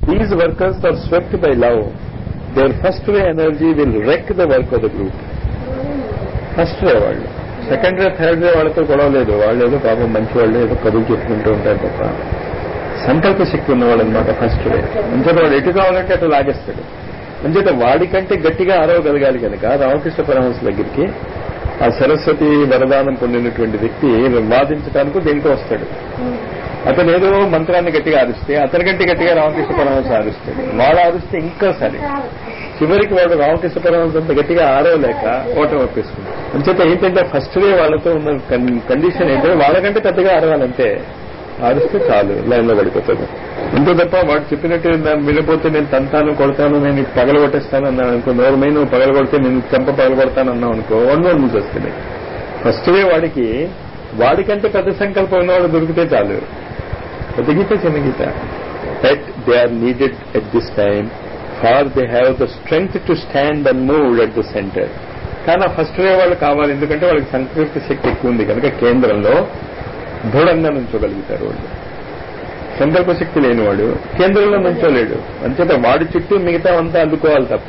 These workers are swept by love. Their first ray energy will wreck the work of the group. First ray వాళ్ళు second రే third రే వాళ్ళతో గొడవ లేదు వాళ్ళు ఏదో పాపం మంచి వాళ్ళు ఏదో కబుర్లు చెప్పుకుంటూ ఉంటారు తప్ప సంకల్ప శక్తి ఉన్నవాడు అనమాట ఫస్ట్ రే అంచేత వాడు ఎటు కావాలంటే అటు లాగేస్తాడు అంచేత వాడికంటే గట్టిగా అరవగలగాలి కనుక రామకృష్ణ పరమహంస దగ్గరికి ఆ సరస్వతి వరదానం పొందినటువంటి వ్యక్తి వాదించడానికి దేనికో వస్తాడు అతను ఏదో మంత్రాన్ని గట్టిగా ఆరిస్తే అతనికంటే గట్టిగా రామకృష్ణ పరమహంస ఆరుస్తాడు వాడు ఆరిస్తే ఇంకా సరే చివరికి వాడు రామకృష్ణ పరమహంస అంత గట్టిగా ఆరవలేక ఓటమి ఒప్పేసుకుంటాడు అంచేత ఏంటంటే ఫస్ట్ డే వాళ్ళతో ఉన్న కండిషన్ ఏంటంటే వాళ్ళకంటే పెద్దగా ఆరవాలంటే ఆరిస్తే చాలు లైన్ లో పడిపోతుంది అంతే తప్ప వాడు చెప్పినట్టు నేను వినపోతే నేను తంతాను కొడతాను నేను ఇది పగలగొట్టేస్తాను అన్నాను అనుకో నోరమై నువ్వు పగలగొడితే నేను చెంప పగలగొడతాను అన్నావు అనుకో వన్ వన్ మూసి వస్తుంది ఫస్ట్ డే వాడికి వాడికంటే పెద్ద సంకల్పం ఉన్నవాడు దొరికితే చాలు పెద్ద గీత చిన్న గీత but they are needed at this time for they have the strength to stand and move at the centre కానీ ఆ ఫస్ట్ డే వాళ్ళు కావాలి ఎందుకంటే వాళ్ళకి సంకల్ప శక్తి ఎక్కువ ఉంది కనుక కేంద్రంలో దృఢంగా నుంచోగలుగుతారు వాళ్ళు సంకల్ప శక్తి లేనివాడు కేంద్రంలో నుంచోలేడు అంచేత వాడి చుట్టూ మిగతా అంతా అందుకోవాలి తప్ప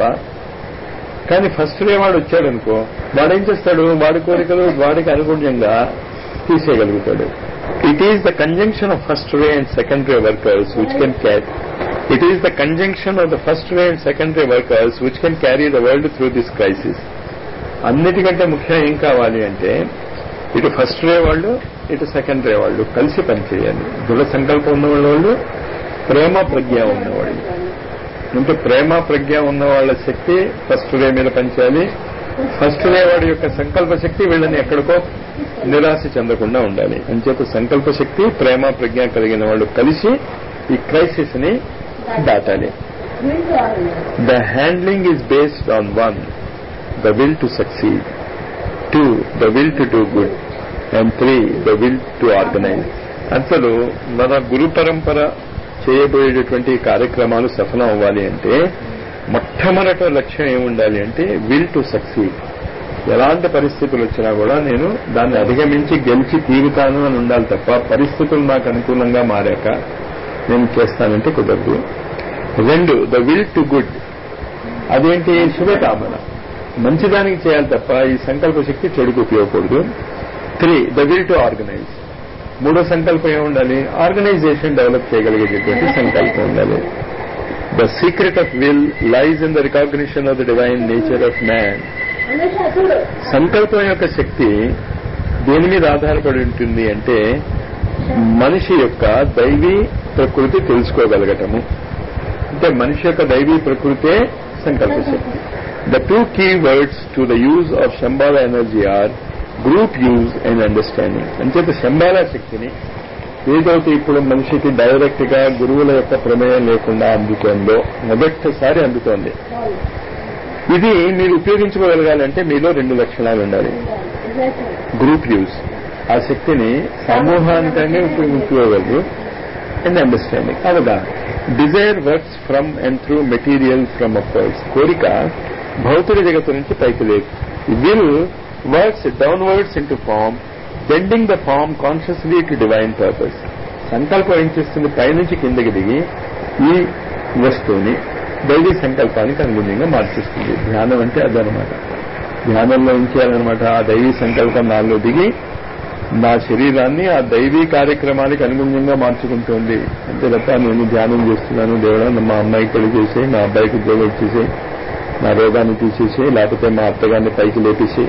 కానీ ఫస్ట్ డే వాడు వచ్చాడనుకో వాడేం చేస్తాడు వాడి కోరికలు వాడికి అనుగుణ్యంగా తీసేయగలుగుతాడు it is the conjunction of first ray and second ray workers which can carry it is the conjunction of the first ray and second ray workers which can carry the world through this crisis అన్నిటికంటే ముఖ్యం ఏం కావాలి అంటే ఇటు first ray వాళ్ళు ఇటు second రే వాళ్ళు కలిసి పనిచేయాలి దృఢ సంకల్పం ఉన్న వాళ్ళు ప్రేమ ప్రజ్ఞ ఉన్నవాళ్ళు అంటే ప్రేమ ప్రజ్ఞ ఉన్న వాళ్ళ శక్తి ఫస్ట్ రే మీద పనిచేయాలి ఫస్ట్ రే వాడి యొక్క సంకల్ప శక్తి వీళ్ళని ఎక్కడికో నిరాశ చెందకుండా ఉండాలి అంచేత సంకల్ప శక్తి ప్రేమ ప్రజ్ఞ కలిగిన వాళ్ళు కలిసి ఈ క్రైసిస్ ని దాటాలి the handling is based on one the will to succeed two the will to do good and three the will to organise అసలు మన గురు పరంపర చేయబోయేటటువంటి కార్యక్రమాలు సఫలం అవ్వాలి అంటే మొట్టమొదట లక్ష్యం ఏముండాలి అంటే విల్ టు సక్సీడ్ ఎలాంటి పరిస్థితులు వచ్చినా కూడా నేను దాన్ని అధిగమించి గెలిచి తీరుతాను అని ఉండాలి తప్ప పరిస్థితులు నాకు అనుకూలంగా మారాక నేను చేస్తానంటే కుదరదు రెండు ద విల్ టు గుడ్ అదేంటి శుభకామన మంచిదానికి చేయాలి తప్ప ఈ సంకల్ప శక్తి చెడుకు ఉపయోగకూడదు three the will to organise మూడో సంకల్పం ఏముండాలి ఆర్గనైజేషన్ డెవలప్ చేయగలిగేటటువంటి సంకల్పం ఉండాలి the secret of will lies in the recognition of the divine nature of man సంకల్పం యొక్క శక్తి దేని మీద ఆధారపడి ఉంటుంది అంటే మనిషి యొక్క దైవీ ప్రకృతి తెలుసుకోగలగటము అంటే మనిషి యొక్క దైవీ ప్రకృతే సంకల్ప శక్తి the two key words to the use of Shamballa energy are group use and understanding అంచేత శంబాల శక్తిని ఏదైతే ఇప్పుడు మనిషికి డైరెక్ట్ గా గురువుల యొక్క ప్రమేయం లేకుండా అందుతోందో మొదటిసారి అందుతోంది ఇది మీరు ఉపయోగించుకోగలగాలంటే మీలో రెండు లక్షణాలు ఉండాలి గ్రూప్ యూజ్ ఆ శక్తిని సమూహానికంగా ఉపయోగించుకోగలరు అండ్ అండర్స్టాండింగ్ అవగాహన desire works from and through material from upwards కోరిక భౌతిక జగత్తు నుంచి పైకి లేదు will works downwards into form bending the form consciously to divine purpose సంకల్పం ఏం చేస్తుంది పైనుంచి కిందకి దిగి ఈ వస్తువుని దైవీ సంకల్పానికి అనుగుణంగా మార్చిస్తుంది ధ్యానం అంటే అదనమాట ధ్యానంలో ఏం చేయాలన్నమాట ఆ దైవీ సంకల్పం నాలో దిగి నా శరీరాన్ని ఆ దైవీ కార్యక్రమానికి అనుగుణంగా మార్చుకుంటుంది అంతే తప్ప నేను ధ్యానం చేస్తున్నాను దేవుడా మా అమ్మాయికి పెళ్లి చేసి మా అబ్బాయికి ఉద్యోగం ఇచ్చేసి నా రోగాన్ని తీసేసి లేకపోతే మా అత్తగారిని పైకి లేపేసి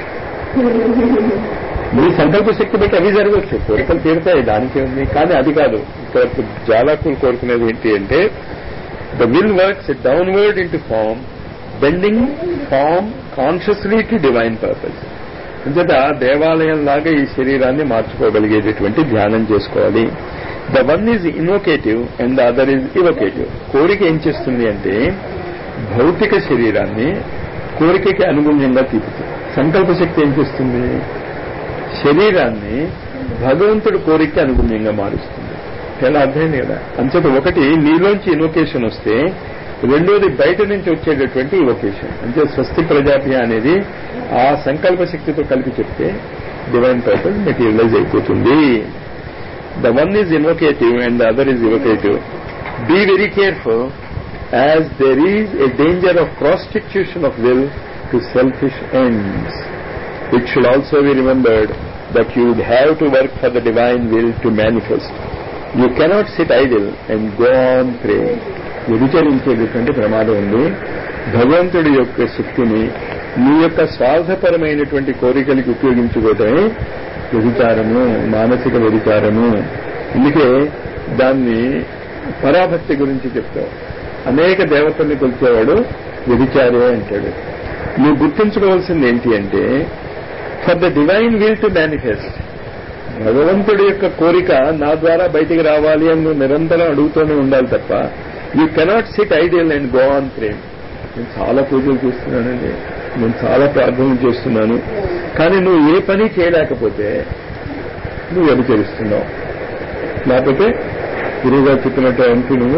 మీ సంకల్ప శక్తి బట్టి అవి జరగవచ్చు కోరికలు తీరుతాయి దానికి ఉంది కానీ అది కాదు ఇక్కడ జాలాకులు కోరుకునేది ఏంటి అంటే the will works downward into form bending form consciously to divine purpose అంచేత దేవాలయం లాగా ఈ శరీరాన్ని మార్చుకోగలిగేటటువంటి ధ్యానం చేసుకోవాలి the one is invocative and the other is evocative కోరిక ఏం చేస్తుంది అంటే భౌతిక శరీరాన్ని కోరికకి అనుగుణ్యంగా తీపుతుంది సంకల్ప శక్తి ఏం చేస్తుంది శరీరాన్ని భగవంతుడి కోరికకి అనుగుణ్యంగా మారుస్తుంది ఎలా అర్థమైంది కదా అంచేత ఒకటి నీలోంచి ఇన్వొకేషన్ వస్తే రెండోది బయట నుంచి వచ్చేటటువంటి ఇవొకేషన్ అంటే స్వస్తి ప్రజాప్య అనేది ఆ సంకల్ప శక్తితో కలిపి చెప్తే డివైన్ పర్పస్ మెటీరియలైజ్ అయిపోతుంది the one is invocative and the other is evocative Be very careful as there is a danger of prostitution of will to selfish ends. It should also be remembered that you would have to work for the divine will to manifest. You cannot sit idle and go on praying. వ్యభిచరించేటటువంటి ప్రమాదం ఉంది భగవంతుడి యొక్క శక్తిని నీ యొక్క స్వార్థపరమైనటువంటి కోరికలకి ఉపయోగించుకోవటమే వ్యభిచారము మానసిక వ్యభిచారము అందుకే దాన్ని పరాభక్తి గురించి చెప్తావు అనేక దేవతల్ని కొలిచేవాడు వ్యభిచారే అంటాడు నువ్వు గుర్తుంచుకోవాల్సింది ఏంటి అంటే for the divine will to manifest భగవంతుడి యొక్క కోరిక నా ద్వారా బయటికి రావాలి అని నువ్వు నిరంతరం అడుగుతూనే ఉండాలి తప్ప you cannot sit idle and go on ప్రేమ్ నేను చాలా పూజలు చేస్తున్నానండి నేను చాలా ప్రార్థనలు చేస్తున్నాను కానీ నువ్వు ఏ పని చేయలేకపోతే నువ్వు వ్యభిచరిస్తున్నావు లేకపోతే గురువుగారు చెప్పినట్టు అంటూ నువ్వు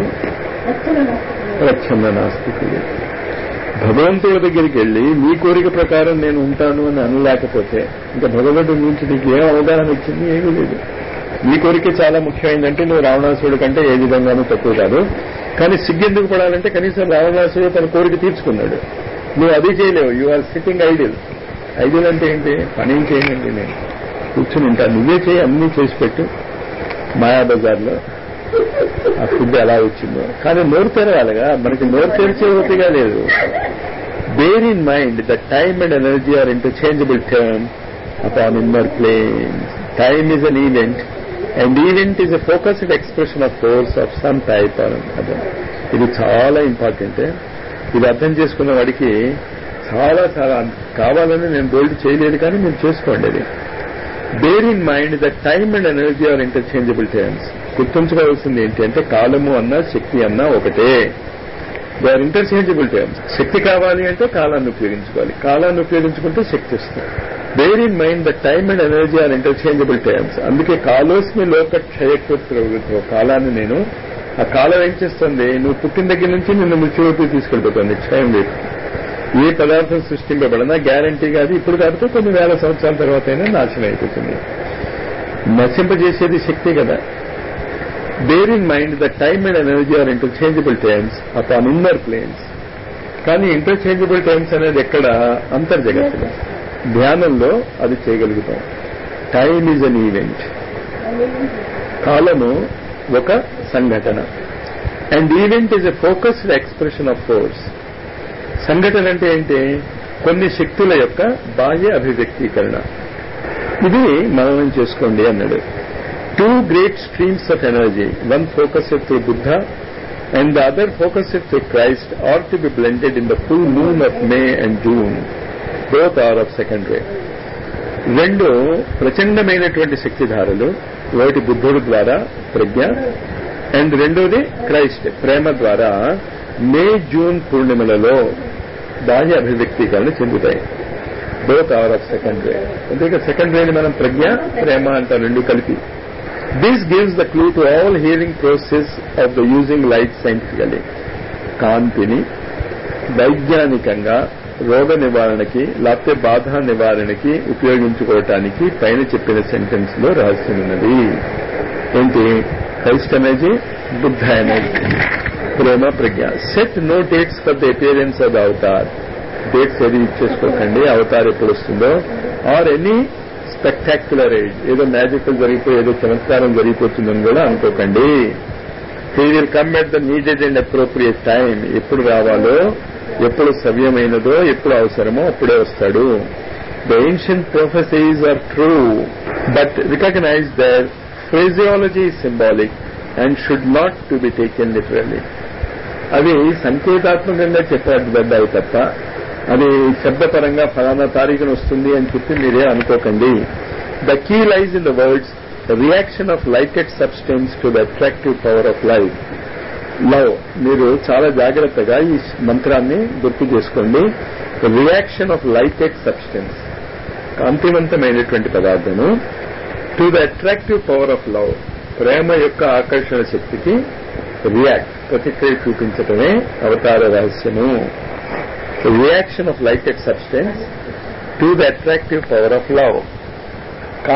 ప్రచ్ఛన్న నాస్తికుడు భగవంతుడి దగ్గరికి వెళ్ళి నీ కోరిక ప్రకారం నేను ఉంటాను అని అనలేకపోతే ఇంకా భగవంతుడి నుంచి నీకు ఏం అవగాహన వచ్చింది ఏమీ లేదు నీ కోరిక చాలా ముఖ్యమైందంటే నువ్వు రావణాసురుడి కంటే ఏ విధంగానూ తక్కువ కాదు కానీ సిగ్గెందుకు పడాలంటే కనీసం రావణాసురుడు తన కోరిక తీర్చుకున్నాడు నువ్వు అది చేయలేవు you are sitting idle idle అంటే ఏంటి పని ఏం చేయనండి నేను కూర్చుని ఉంటాను నువ్వే చేయి అన్నీ చేసి పెట్టు మాయాబజార్లో ఆ ఫుడ్ ఎలా వచ్చిందో కానీ నోరు తెరవాలిగా మనకి నోరు తెరిచే ఓపిగా లేదు bear in mind the time and energy are interchangeable term upon inner planes time is an event and event is a focused expression of force of some type or other ఇది చాలా ఇంపార్టెంట్ ఇది అర్థం చేసుకున్న వాడికి చాలా చాలా కావాలని నేను బోల్డ్ చేయలేదు కానీ మీరు చేసుకోండి అది bear in mind the time and energy are interchangeable terms గుర్తుంచుకోవాల్సింది ఏంటి అంటే కాలము అన్నా శక్తి అన్నా ఒకటే దే ఆర్ ఇంటర్చేంజబుల్ టర్మ్స్ శక్తి కావాలి అంటే కాలాన్ని ఉపయోగించుకోవాలి కాలాన్ని ఉపయోగించుకుంటే శక్తి వస్తుంది bear in mind the time and energy are interchangeable terms అందుకే కాలోస్మి లోక క్షయకృత్వ కాలాన్ని నేను ఆ కాలం ఏం చేస్తుంది నువ్వు పుట్టిన దగ్గర నుంచి నిన్ను మృత్యువైపు తీసుకెళ్ళిపోతుంది క్షయం వైపు ఏ పదార్థం సృష్టింపబడినా గ్యారంటీగా అది ఇప్పుడు కాకపోతే కొన్ని వేల సంవత్సరాల తర్వాత అయినా నాశనం అయిపోతుంది నశింపజేసేది శక్తి కదా bear in mind the time and energy are interchangeable times upon inner planes కానీ ఇంటర్చేంజబుల్ టైమ్స్ అనేది ఎక్కడ అంతర్జగత్తులో ధ్యానంలో అది చేయగలుగుతాం టైమ్ ఈజ్ అన్ ఈవెంట్ కాలము ఒక సంఘటన and event is a focused expression of force సంఘటన అంటే ఏంటి కొన్ని శక్తుల యొక్క బాహ్య అభివ్యక్తీకరణ ఇది మననం చేసుకోండి అన్నాడు two great streams of energy one focus through Buddha and the other focus through Christ are to be blended in the full moon of May and June both are of second ray రెండు ప్రచండమైనటువంటి శక్తిధారలు ఒకటి బుద్ధుడు ద్వారా ప్రజ్ఞ and రెండోది Christ ప్రేమ ద్వారా May June పూర్ణిమలలో బాహ్య అభివ్యక్తీకరణ చెందుతాయి both are of second ray అంతేకా సెకండ్ రేని మనం ప్రజ్ఞ ప్రేమ అంటాం రెండు కలిపి this gives the clue to all hearing process of the using light scientifically కాంతిని వైజ్ఞానికంగా రోగ నివారణకి లేకపోతే బాధ నివారణకి ఉపయోగించుకోవటానికి పైన చెప్పిన సెంటెన్స్ లో రహస్యం ఉన్నది ఏంటి క్రైస్ట్ ఎనర్జీ బుద్ధ ఎనర్జీ ప్రేమ ప్రజ్ఞ set no dates for the appearance of the avatar dates ఏది ఇచ్చేసుకోకండి అవతార్ ఎప్పుడు వస్తుందో ఆర్ ఎనీ స్పెక్టాక్యులర్ ఏజ్ ఏదో మ్యాజికల్ జరిగిపోయి ఏదో చమత్కారం జరిగిపోతుందని కూడా అనుకోకండి he will come at the needed and appropriate time ఎప్పుడు రావాలో ఎప్పుడు సవ్యమైనదో ఎప్పుడు అవసరమో అప్పుడే వస్తాడు the ancient prophecies are true but recognise their phraseology symbolic and should not to be taken literally అవి సంకేతాత్మకంగా చెప్పబడ్డాయి తప్ప అది శబ్దపరంగా ఫలానా తారీఖున వస్తుంది అని చెప్పి మీరే అనుకోకండి the key lies in the words reaction of lighted substance to the attractive power of life love మీరు చాలా జాగ్రత్తగా ఈ మంత్రాన్ని గుర్తు చేసుకోండి రియాక్షన్ ఆఫ్ లైటెడ్ సబ్స్టెన్స్ కాంతివంతమైనటువంటి పదార్థము to the attractive power of love ప్రేమ యొక్క ఆకర్షణ శక్తికి రియాక్ట్ ప్రతిక్రియ చూపించటమే అవతార రహస్యము reaction of lighted substance to the attractive power of love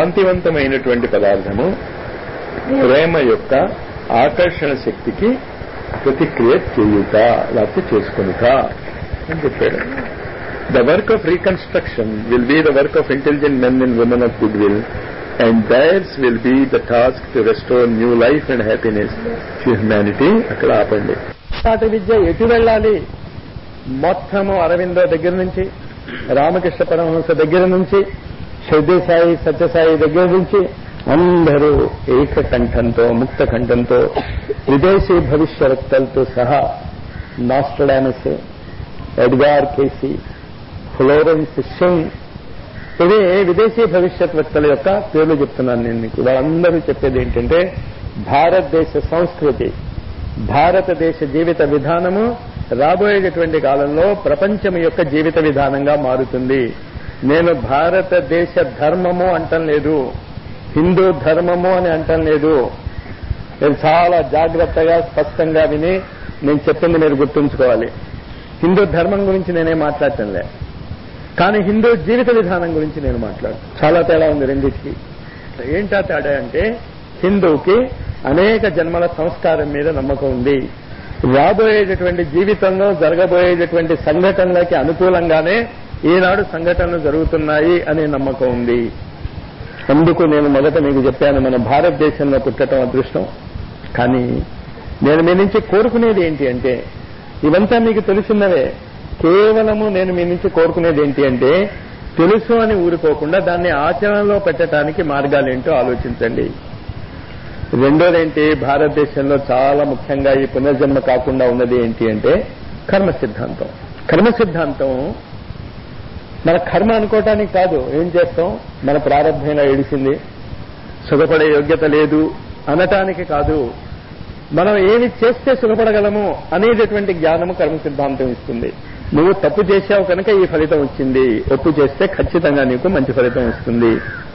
కాంతివంతమైనటువంటి పదార్థము ప్రేమ యొక్క ఆకర్షణ శక్తికి ప్రతిక్రియ చేయుట లేకపోతే చేసుకునుట అని చెప్పాడు the work of reconstruction will be the work of intelligent men and women of good will and theirs will be the task to restore new life and happiness to humanity అక్కడ ఆపండి నాటి విద్య ఎటు వెళ్ళాలి మొత్తము అరవిందో దగ్గర నుంచి రామకృష్ణ పరమహంస దగ్గర నుంచి సిద్ధిసాయి సత్యసాయి దగ్గర నుంచి అందరూ ఏకకంఠంతో ముక్త కంఠంతో విదేశీ భవిష్యవక్తలతో సహా నాస్టడానస్ ఎడ్గార్ కేసీ ఫ్లోరెన్స్ సింగ్ ఇవి విదేశీ భవిష్యత్ వక్తల యొక్క పేర్లు చెప్తున్నాను నేను మీకు వాళ్ళందరూ చెప్పేది ఏంటంటే భారతదేశ సంస్కృతి భారతదేశ జీవిత విధానము రాబోయేటటువంటి కాలంలో ప్రపంచం యొక్క జీవిత విధానంగా మారుతుంది నేను భారతదేశ ధర్మము అంటం లేదు హిందూ ధర్మము అని అంటం లేదు మీరు చాలా జాగ్రత్తగా స్పష్టంగా విని నేను చెప్పింది మీరు గుర్తుంచుకోవాలి హిందూ ధర్మం గురించి నేనేం మాట్లాడటంలే కానీ హిందూ జీవిత విధానం గురించి నేను మాట్లాడు చాలా తేడా ఉంది రెండింటికి ఏంటా తేడా అంటే హిందూకి అనేక జన్మల సంస్కారం మీద నమ్మకం ఉంది రాబోయేటటువంటి జీవితంలో జరగబోయేటటువంటి సంఘటనలకి అనుకూలంగానే ఈనాడు సంఘటనలు జరుగుతున్నాయి అనే నమ్మకం ఉంది అందుకు నేను మొదట మీకు చెప్పాను మన భారతదేశంలో పుట్టడం అదృష్టం కానీ నేను మీ నుంచి కోరుకునేది ఏంటి అంటే ఇవంతా మీకు తెలుసున్నవే కేవలము నేను మీ నుంచి కోరుకునేది ఏంటి అంటే తెలుసు అని ఊరుకోకుండా దాన్ని ఆచరణలో పెట్టడానికి మార్గాలేంటో ఆలోచించండి రెండోదేంటి భారతదేశంలో చాలా ముఖ్యంగా ఈ పునర్జన్మ కాకుండా ఉన్నది ఏంటి అంటే కర్మ సిద్ధాంతం కర్మ సిద్ధాంతం మన కర్మ అనుకోవటానికి కాదు ఏం చేస్తాం మన ప్రారంభంగా ఏడిసింది సుఖపడే యోగ్యత లేదు అనటానికి కాదు మనం ఏమి చేస్తే సుఖపడగలము అనేటటువంటి జ్ఞానము కర్మ సిద్ధాంతం ఇస్తుంది నువ్వు తప్పు చేశావు కనుక ఈ ఫలితం వచ్చింది ఒప్పు చేస్తే ఖచ్చితంగా నీకు మంచి ఫలితం వస్తుంది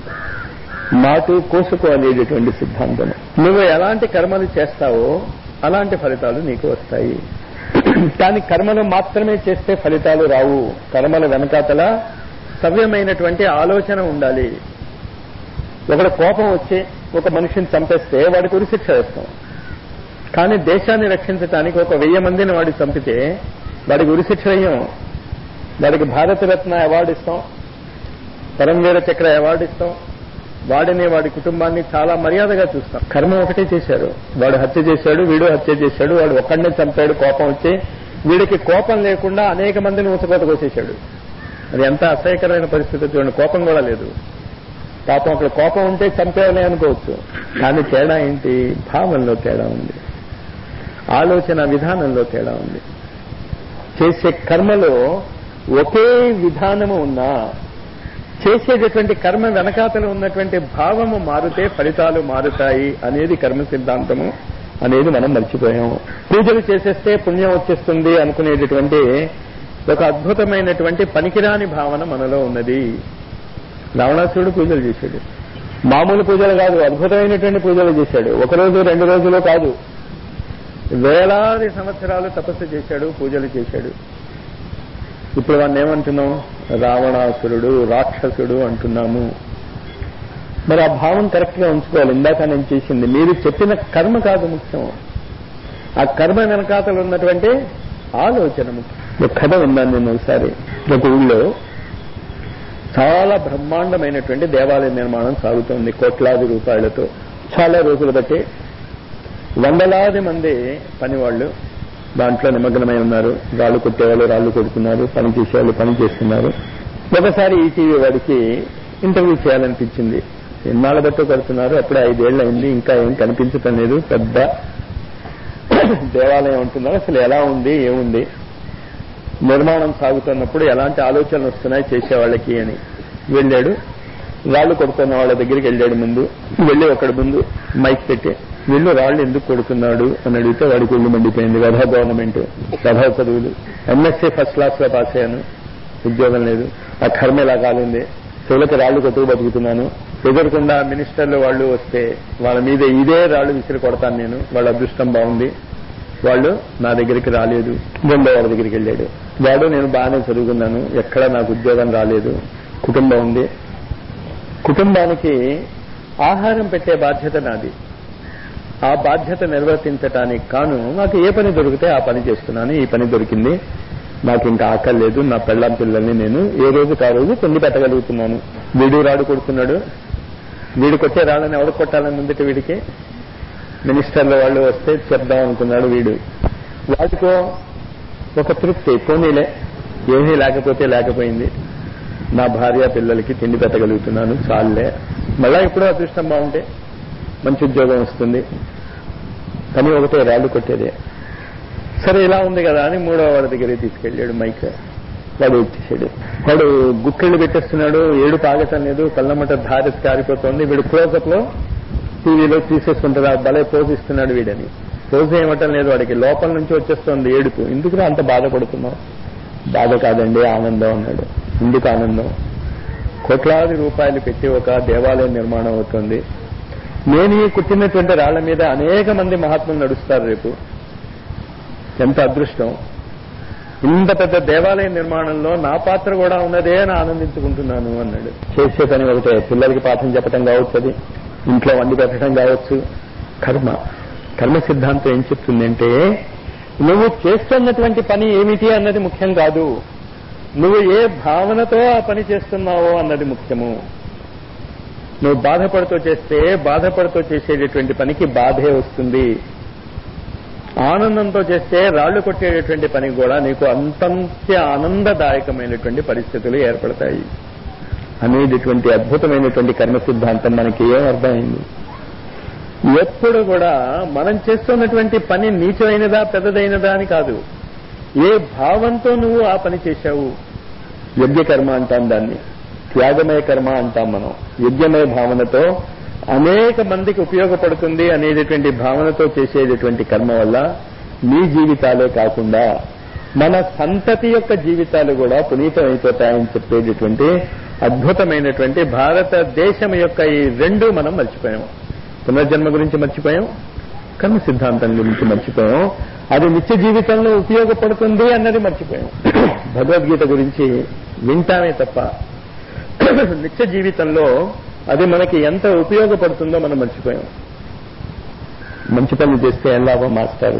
నాటు కోసుకో అనేటటువంటి సిద్ధాంతం నువ్వు ఎలాంటి కర్మలు చేస్తావో అలాంటి ఫలితాలు నీకు వస్తాయి కానీ కర్మలు మాత్రమే చేస్తే ఫలితాలు రావు కర్మల వెనకాతల సవ్యమైనటువంటి ఆలోచన ఉండాలి ఒకడు కోపం వచ్చి ఒక మనిషిని చంపేస్తే వాడికి ఉరిశిక్ష వేస్తాం కానీ దేశాన్ని రక్షించడానికి ఒక వెయ్యి మందిని వాడు చంపితే వాడికి ఉరిశిక్ష వేయం వాడికి భారతరత్న అవార్డు ఇస్తాం పరమవీర చక్ర అవార్డు ఇస్తాం వాడిని వాడి కుటుంబాన్ని చాలా మర్యాదగా చూస్తాం కర్మ ఒకటే చేశారు వాడు హత్య చేశాడు వీడు హత్య చేశాడు వాడు ఒక్కడినే చంపాడు కోపం వచ్చి వీడికి కోపం లేకుండా అనేక మందిని ఊసకోత కోసేశాడు అది ఎంత అసహ్యకరమైన పరిస్థితి చూడండి కోపం కూడా లేదు పాపం అక్కడ కోపం ఉంటే చంపేయాలి అనుకోవచ్చు కానీ తేడా ఏంటి భావంలో తేడా ఉంది ఆలోచన విధానంలో తేడా ఉంది చేసే కర్మలో ఒకే విధానము ఉన్నా చేసేటటువంటి కర్మ వెనకాతలు ఉన్నటువంటి భావము మారితే ఫలితాలు మారుతాయి అనేది కర్మ సిద్ధాంతము అనేది మనం మర్చిపోయాం పూజలు చేసేస్తే పుణ్యం వచ్చేస్తుంది అనుకునేటటువంటి ఒక అద్భుతమైనటువంటి పనికిరాని భావన మనలో ఉన్నది రావణాసురుడు పూజలు చేశాడు మామూలు పూజలు కాదు అద్భుతమైనటువంటి పూజలు చేశాడు ఒక రోజు రెండు రోజులు కాదు వేలాది సంవత్సరాలు తపస్సు చేశాడు పూజలు చేశాడు ఇప్పుడు వాడిని ఏమంటున్నాం రావణాసురుడు రాక్షసుడు అంటున్నాము మరి ఆ భావం కరెక్ట్ గా ఉంచుకోవాలి ఇందాక నేను చేసింది మీరు చెప్పిన కర్మ కాదు ముఖ్యం ఆ కర్మ వెనకాతలు ఉన్నటువంటి ఆలోచన ముఖ్యం ఒక కథ ఉందాను నేను ఒకసారి ఒక ఊళ్ళో చాలా బ్రహ్మాండమైనటువంటి దేవాలయ నిర్మాణం సాగుతోంది కోట్లాది రూపాయలతో చాలా రోజులు బట్టి వందలాది మంది పనివాళ్లు దాంట్లో నిమగ్నమై ఉన్నారు రాళ్లు కొట్టేవాళ్ళు రాళ్లు కొడుతున్నారు పని చేసేవాళ్ళు పని చేస్తున్నారు ఒకసారి ఈటీవీ వాడికి ఇంటర్వ్యూ చేయాలనిపించింది ఎన్నాళ్ళ బట్టు కడుతున్నారు అప్పుడే ఐదేళ్ళు అయింది ఇంకా ఏం కనిపించటం లేదు పెద్ద దేవాలయం ఉంటున్నారు అసలు ఎలా ఉంది ఏముంది నిర్మాణం సాగుతున్నప్పుడు ఎలాంటి ఆలోచనలు వస్తున్నాయి చేసేవాళ్ళకి అని వెళ్ళాడు రాళ్ళు కొడుతున్న వాళ్ళ దగ్గరికి వెళ్ళాడు ముందు వెళ్ళి ఒకడి ముందు మైక్ పెట్టి వీళ్ళు రాళ్ళు ఎందుకు కొడుతున్నాడు అని అడిగితే వాడికి ఒళ్ళు మండిపోయింది రథ గవర్నమెంట్ రథ చదువులు ఎంఎస్సీ ఫస్ట్ క్లాస్ లో పాస్ అయ్యాను ఉద్యోగం లేదు ఆ కర్మ ఇలా కాలింది చెవులకు రాళ్లు కొట్టుకు బతుకుతున్నాను ఎదురకుండా మినిస్టర్లు వాళ్ళు వస్తే వాళ్ళ మీద ఇదే రాళ్లు విసిరి కొడతాను నేను వాళ్ళ అదృష్టం బాగుంది వాళ్ళు నా దగ్గరికి రాలేదు రెండో వాళ్ళ దగ్గరికి వెళ్ళాడు వాడు నేను బాగానే చదువుకున్నాను ఎక్కడ నాకు ఉద్యోగం రాలేదు కుటుంబం ఉంది కుటుంబానికి ఆహారం పెట్టే బాధ్యత నాది ఆ బాధ్యత నిర్వర్తించటానికి కాను నాకు ఏ పని దొరికితే ఆ పని చేస్తున్నాను ఈ పని దొరికింది నాకు ఇంకా ఆకలి లేదు నా పెళ్ళాం పిల్లల్ని నేను ఏ రోజుకి ఆ రోజు కొన్ని పెట్టగలుగుతున్నాను వీడు రాడు కొడుతున్నాడు వీడు కొట్టే రాళ్ళని ఎవడు కొట్టాలని ఉందిట వీడికి మినిస్టర్ల వాళ్ళు వస్తే చెప్దాం అనుకున్నాడు వీడు వాటికో ఒక తృప్తి పోనీలే ఏమీ లేకపోతే లేకపోయింది నా భార్య పిల్లలకి తిండి పెట్టగలుగుతున్నాను చాలులే మళ్ళా ఎప్పుడో అదృష్టం బాగుంటే మంచి ఉద్యోగం వస్తుంది పని ఒకటే రాళ్ళు కొట్టేదే సరే ఇలా ఉంది కదా అని మూడో వాడి దగ్గరికి తీసుకెళ్ళాడు మైక్ వాడు ఇచ్చేసాడు వాడు గుక్కెళ్ళు పెట్టేస్తున్నాడు ఏడు పాగటం లేదు కళ్ళమట ధారి కారిపోతుంది వీడు క్లోజప్ లో టీవీలో తీసేసుకుంటారు ఆ భలే పోజ్ ఇస్తున్నాడు వీడని పోజ్ ఏమటం లేదు వాడికి లోపల నుంచి వచ్చేస్తుంది ఏడుపు ఎందుకు అంత బాధపడుతున్నావు బాధ కాదండి ఆనందం అన్నాడు ఎందుకు ఆనందం కోట్లాది రూపాయలు పెట్టి ఒక దేవాలయం నిర్మాణం అవుతుంది నేను ఈ కుట్టినటువంటి రాళ్ల మీద అనేక మంది మహాత్ములు నడుస్తారు రేపు ఎంత అదృష్టం ఇంత పెద్ద దేవాలయ నిర్మాణంలో నా పాత్ర కూడా ఉన్నదే అని ఆనందించుకుంటున్నాను అన్నాడు చేసే పని ఒకటే పిల్లలకి పాఠం చెప్పడం కావచ్చు అది ఇంట్లో వండి పెట్టడం కావచ్చు కర్మ కర్మ సిద్ధాంతం ఏం చెప్తుందంటే నువ్వు చేస్తున్నటువంటి పని ఏమిటి అన్నది ముఖ్యం కాదు నువ్వు ఏ భావనతో ఆ పని చేస్తున్నావో అన్నది ముఖ్యము నువ్వు బాధపడుతూ చేస్తే బాధపడుతూ చేసేటటువంటి పనికి బాధే వస్తుంది ఆనందంతో చేస్తే రాళ్లు కొట్టేటటువంటి పని కూడా నీకు అంతంత ఆనందదాయకమైనటువంటి పరిస్థితులు ఏర్పడతాయి అనేటటువంటి అద్భుతమైనటువంటి కర్మ సిద్ధాంతం మనకి ఏం అర్థమైంది ఎప్పుడు కూడా మనం చేస్తున్నటువంటి పని నీచమైనదా పెద్దదైనదా అని కాదు ఏ భావంతో నువ్వు ఆ పని చేశావు యజ్ఞ కర్మ అంటాం దాన్ని త్యాగమయ కర్మ అంటాం మనం యజ్ఞమయ భావనతో అనేక మందికి ఉపయోగపడుతుంది అనేటటువంటి భావనతో చేసేటటువంటి కర్మ వల్ల మీ జీవితాలే కాకుండా మన సంతతి యొక్క జీవితాలు కూడా పునీతం అయిపోతాయని చెప్పేటటువంటి అద్భుతమైనటువంటి భారతదేశం యొక్క ఈ రెండు మనం మర్చిపోయాం పునర్జన్మ గురించి మర్చిపోయాం కర్మ సిద్ధాంతం గురించి మర్చిపోయాం అది నిత్య జీవితంలో ఉపయోగపడుతుంది అన్నది మర్చిపోయాం భగవద్గీత గురించి వింటామే తప్ప నిత్య జీవితంలో అది మనకి ఎంత ఉపయోగపడుతుందో మనం మర్చిపోయాం మంచి పనులు చేస్తే ఏం లాభం మాస్టారు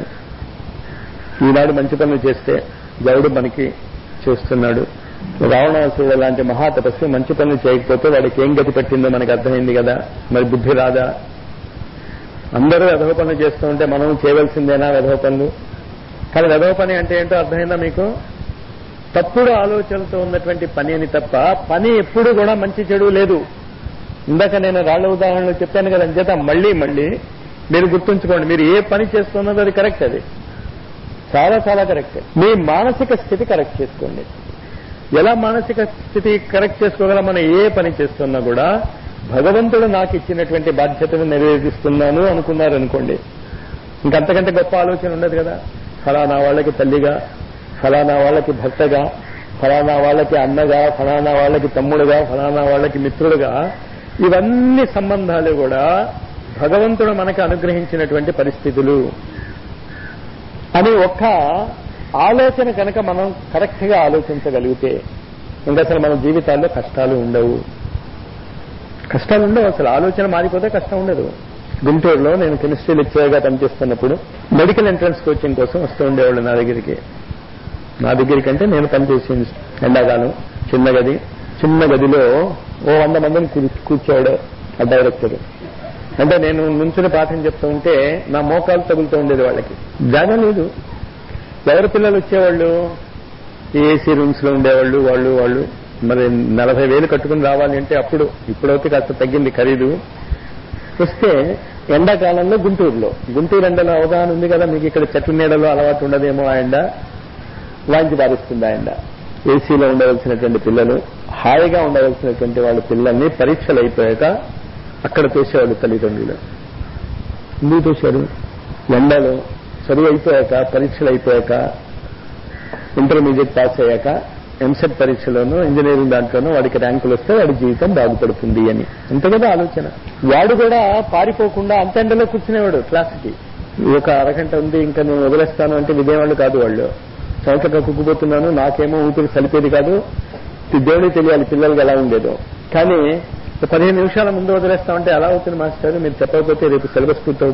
ఈనాడు మంచి పనులు చేస్తే దేవుడు మనకి చేస్తున్నాడు రావణాసుడు లాంటి మహాతపస్సు మంచి పనులు చేయకపోతే వాడికి ఏం గతి పెట్టిందో మనకు అర్థమైంది కదా మరి బుద్ధి రాదా అందరూ వెధవ పనులు చేస్తూ ఉంటే మనం చేయవలసిందేనా వెధవ పనులు కానీ వెధవ పని అంటే ఏంటో అర్థమైందా మీకు తప్పుడు ఆలోచనలతో ఉన్నటువంటి పని అని తప్ప పని ఎప్పుడు కూడా మంచి చెడు లేదు ఇందాక నేను రాళ్ల ఉదాహరణలు చెప్పాను కదా అంచేత మళ్ళీ మళ్ళీ మీరు గుర్తుంచుకోండి మీరు ఏ పని చేస్తున్నదో అది కరెక్ట్ అది చాలా చాలా కరెక్ట్ మీ మానసిక స్థితి కరెక్ట్ చేసుకోండి ఎలా మానసిక స్థితి కరెక్ట్ చేసుకోగలం మనం ఏ పని చేస్తున్నా కూడా భగవంతుడు నాకు ఇచ్చినటువంటి బాధ్యతను నెరవేరుస్తున్నాను అనుకున్నారు అనుకోండి ఇంకంతకంటే గొప్ప ఆలోచన ఉండదు కదా ఫలానా వాళ్ళకి తల్లిగా ఫలానా వాళ్ళకి భర్తగా ఫలానా వాళ్ళకి అన్నగా ఫలానా వాళ్ళకి తమ్ముడుగా ఫలానా వాళ్ళకి మిత్రుడుగా ఇవన్నీ సంబంధాలు కూడా భగవంతుడు మనకు అనుగ్రహించినటువంటి పరిస్థితులు అని ఒక్క ఆలోచన కనుక మనం కరెక్ట్ గా ఆలోచించగలిగితే ఇంకా అసలు మన జీవితాల్లో కష్టాలు ఉండవు కష్టాలు ఉండవు అసలు ఆలోచన మారిపోతే కష్టం ఉండదు గుంటూరులో నేను కెమిస్ట్రీ లెక్చరర్గా పనిచేస్తున్నప్పుడు మెడికల్ ఎంట్రన్స్ కోచింగ్ కోసం వస్తూ ఉండేవాళ్ళు నా దగ్గరికి నా దగ్గరికి అంటే నేను పనిచేసింది ఎండాకాలం చిన్న గది చిన్న గదిలో ఓ వంద మందిని కూ- కూర్చోడు ఆ డైరెక్టర్ అంటే నేను నుంచుని పాఠం చెప్తూ ఉంటే నా మోకాలు తగులుతూ ఉండేది వాళ్ళకి జాగా లేదు ఎవరి పిల్లలు వచ్చేవాళ్ళు ఏసీ రూమ్స్ లో ఉండేవాళ్ళు వాళ్ళు వాళ్ళు మరి నలభై వేలు కట్టుకుని రావాలి అంటే అప్పుడు ఇప్పుడైతే కాస్త తగ్గింది ఖరీదు వస్తే ఎండాకాలంలో గుంటూరులో గుంటూరు ఎండలో అవగాహన ఉంది కదా మీకు ఇక్కడ చెట్ల నీడలో అలవాటు ఉండదేమో ఆ ఎండ వాంచి బారిస్తుంది ఆ ఎండ ఏసీలో ఉండవలసినటువంటి పిల్లలు హాయిగా ఉండవలసినటువంటి వాళ్ళ పిల్లల్ని పరీక్షలు అయిపోయాక అక్కడ తోసేవాళ్ళు తల్లిదండ్రులు ఎందుకు తోశారు ఎండలో చదువు అయిపోయాక పరీక్షలు అయిపోయాక ఇంటర్మీడియట్ పాస్ అయ్యాక ఎంసెట్ పరీక్షలోనూ ఇంజనీరింగ్ దాంట్లోనూ వాడికి ర్యాంకులు వస్తే వాడి జీవితం బాగుపడుతుంది అని అంతే కదా ఆలోచన వాడు కూడా పారిపోకుండా అంత ఎండలో కూర్చునేవాడు క్లాస్కి ఒక అరగంట ఉంది ఇంకా నేను వదిలేస్తాను అంటే విదేవాళ్ళు కాదు వాళ్ళు చౌకగా కుక్కుపోతున్నాను నాకేమో ఊపిరి సలిపేది కాదు దేవుడికి తెలియాలి పిల్లలకి ఎలా ఉండేదో కానీ ఒక పదిహేను నిమిషాల ముందు వదిలేస్తామంటే ఎలా అవుతుంది మాస్టర్ మీరు చెప్పకపోతే రేపు సిలబస్ పూర్తవుతుంది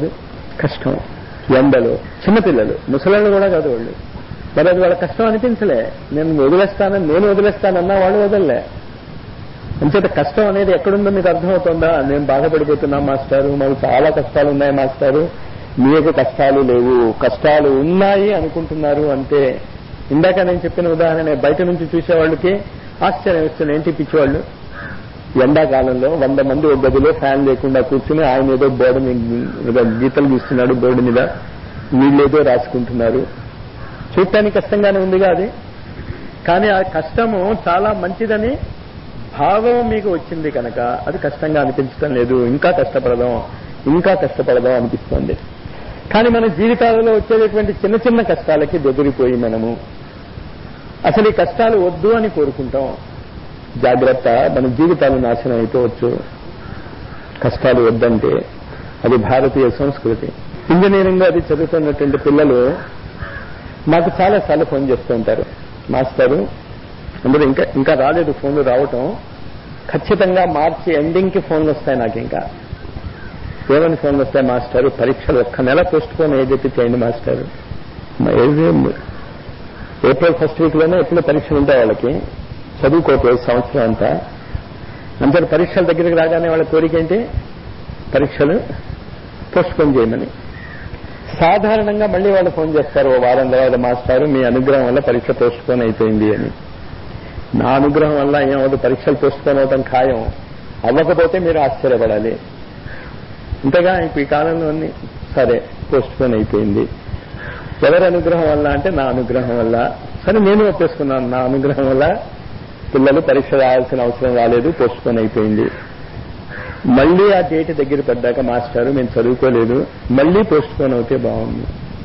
కష్టం ఎండలు చిన్నపిల్లలు ముసలాళ్ళు కూడా కాదు వాళ్ళు మరి అది వాళ్ళ కష్టం అనిపించలే నేను వదిలేస్తానని నేను వదిలేస్తానన్నా వాళ్ళు వదలలే అంచేత కష్టం అనేది ఎక్కడుందో మీకు అర్థమవుతుందా నేను బాధపడిపోతున్నా మాస్టారు మాకు చాలా కష్టాలు ఉన్నాయి మాస్టారు మీకు కష్టాలు లేవు కష్టాలు ఉన్నాయి అనుకుంటున్నారు అంటే ఇందాక నేను చెప్పిన ఉదాహరణ బయట నుంచి చూసే వాళ్ళకి ఆశ్చర్యం వస్తుంది ఏంటి పిచ్చివాళ్ళు ఎండాకాలంలో వంద మంది ఒక గదిలో ఫ్యాన్ లేకుండా కూర్చుని ఆయన ఏదో బోర్డు మీద గీతలు గీస్తున్నాడు బోర్డు మీద వీళ్ళేదో రాసుకుంటున్నారు చూడటానికి కష్టంగానే ఉందిగా అది కానీ ఆ కష్టము చాలా మంచిదని భావం మీకు వచ్చింది కనుక అది కష్టంగా అనిపించడం లేదు ఇంకా కష్టపడదాం ఇంకా కష్టపడదాం అనిపిస్తుంది కానీ మన జీవితాలలో వచ్చేటటువంటి చిన్న చిన్న కష్టాలకి బెదిరిపోయి మనము అసలు ఈ కష్టాలు వద్దు అని కోరుకుంటాం జాగ్రత్త మన జీవితాలు నాశనం అయిపోవచ్చు కష్టాలు వద్దంటే అది భారతీయ సంస్కృతి ఇంజనీరింగ్ అది చదువుతున్నటువంటి పిల్లలు మాకు చాలా సార్లు ఫోన్ చేస్తూ ఉంటారు మాస్టరు అందులో ఇంకా ఇంకా రాలేదు ఫోన్లు రావటం ఖచ్చితంగా మార్చి ఎండింగ్ కి ఫోన్లు వస్తాయి నాకు ఇంకా ఏమని ఫోన్లు వస్తాయి మాస్టర్ పరీక్షలు ఒక్క నెల పోస్ట్ పోన్ ఏదైతే చేయండి మాస్టర్ ఏప్రిల్ ఫస్ట్ వీక్ లోనే ఎప్పుడు పరీక్షలు ఉంటాయి వాళ్ళకి చదువుకోవట్లేదు సంవత్సరం అంతా అంతే పరీక్షల దగ్గరికి రాగానే వాళ్ళ కోరిక ఏంటి పరీక్షలు పోస్ట్ పోన్ చేయమని సాధారణంగా మళ్ళీ వాళ్ళు ఫోన్ చేస్తారు ఓ వారం తర్వాత మాస్టారు మీ అనుగ్రహం వల్ల పరీక్ష పోస్ట్ పోన్ అయిపోయింది అని నా అనుగ్రహం వల్ల ఏమవుతుంది పరీక్షలు పోస్ట్ పోన్ అవటం ఖాయం అవ్వకపోతే మీరు ఆశ్చర్యపడాలి ఇంతగా ఇప్పుడు ఈ కాలంలో అన్ని సరే పోస్ట్ పోన్ అయిపోయింది ఎవరి అనుగ్రహం వల్ల అంటే నా అనుగ్రహం వల్ల సరే నేను ఒప్పేసుకున్నాను నా అనుగ్రహం వల్ల పిల్లలు పరీక్ష రాయాల్సిన అవసరం రాలేదు పోస్ట్ పోన్ అయిపోయింది మళ్ళీ ఆ డేట్ దగ్గర పడ్డాక మాస్టారు మేము చదువుకోలేదు మళ్ళీ పోస్ట్ పోన్ అవుతే బాగుంది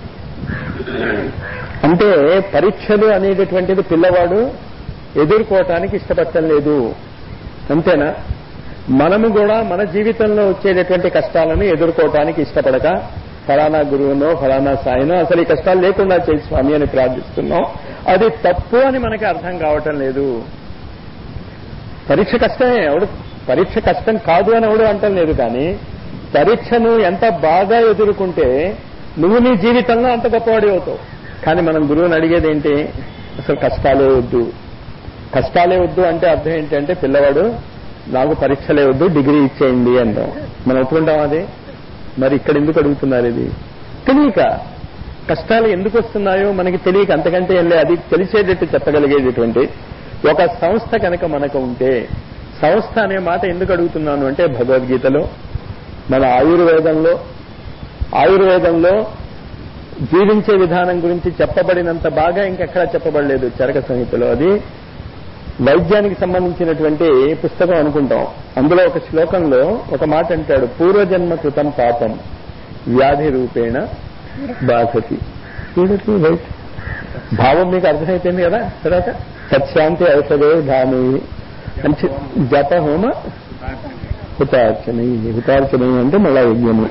అంటే పరీక్షలు అనేటటువంటిది పిల్లవాడు ఎదుర్కోవటానికి ఇష్టపడటం లేదు అంతేనా మనము కూడా మన జీవితంలో వచ్చేటటువంటి కష్టాలను ఎదుర్కోవటానికి ఇష్టపడక ఫలానా గురువునో ఫలానా సాయినో అసలు ఈ కష్టాలు లేకుండా చేయి స్వామి అని ప్రార్థిస్తున్నాం అది తప్పు అని మనకి అర్థం కావటం లేదు పరీక్ష కష్టమే ఎవడు పరీక్ష కష్టం కాదు అని ఎవడు అంటం లేదు కానీ పరీక్షను ఎంత బాగా ఎదుర్కొంటే నువ్వు నీ జీవితంలో అంత గొప్పవాడి అవుతావు కానీ మనం గురువుని అడిగేది ఏంటి అసలు కష్టాలే వద్దు కష్టాలే వద్దు అంటే అర్థం ఏంటంటే పిల్లవాడు నాకు పరీక్షలే వద్దు డిగ్రీ ఇచ్చేయండి అంటాం మనం ఒప్పుకుంటాం అది మరి ఇక్కడ ఎందుకు అడుగుతున్నారు ఇది తెలియక కష్టాలు ఎందుకు వస్తున్నాయో మనకి తెలియక అంతకంటే ఏం లేదు అది తెలిసేటట్టు చెప్పగలిగేటటువంటి ఒక సంస్థ కనుక మనకు ఉంటే సంస్థ అనే మాట ఎందుకు అడుగుతున్నాను అంటే భగవద్గీతలో మన ఆయుర్వేదంలో ఆయుర్వేదంలో జీవించే విధానం గురించి చెప్పబడినంత బాగా ఇంకెక్కడా చెప్పబడలేదు చరక సంహితలో అది వైద్యానికి సంబంధించినటువంటి పుస్తకం అనుకుంటాం అందులో ఒక శ్లోకంలో ఒక మాట అంటాడు పూర్వజన్మ కృతం పాపం వ్యాధి రూపేణ బాధతి చూడొచ్చు రైట్ భావం మీకు అర్థమైపోయింది కదా తర్వాత సత్శాంతి ఔషధే ధాని మంచి జప హోమ హుతార్చన హుతార్చన అంటే మళ్ళా యజ్ఞము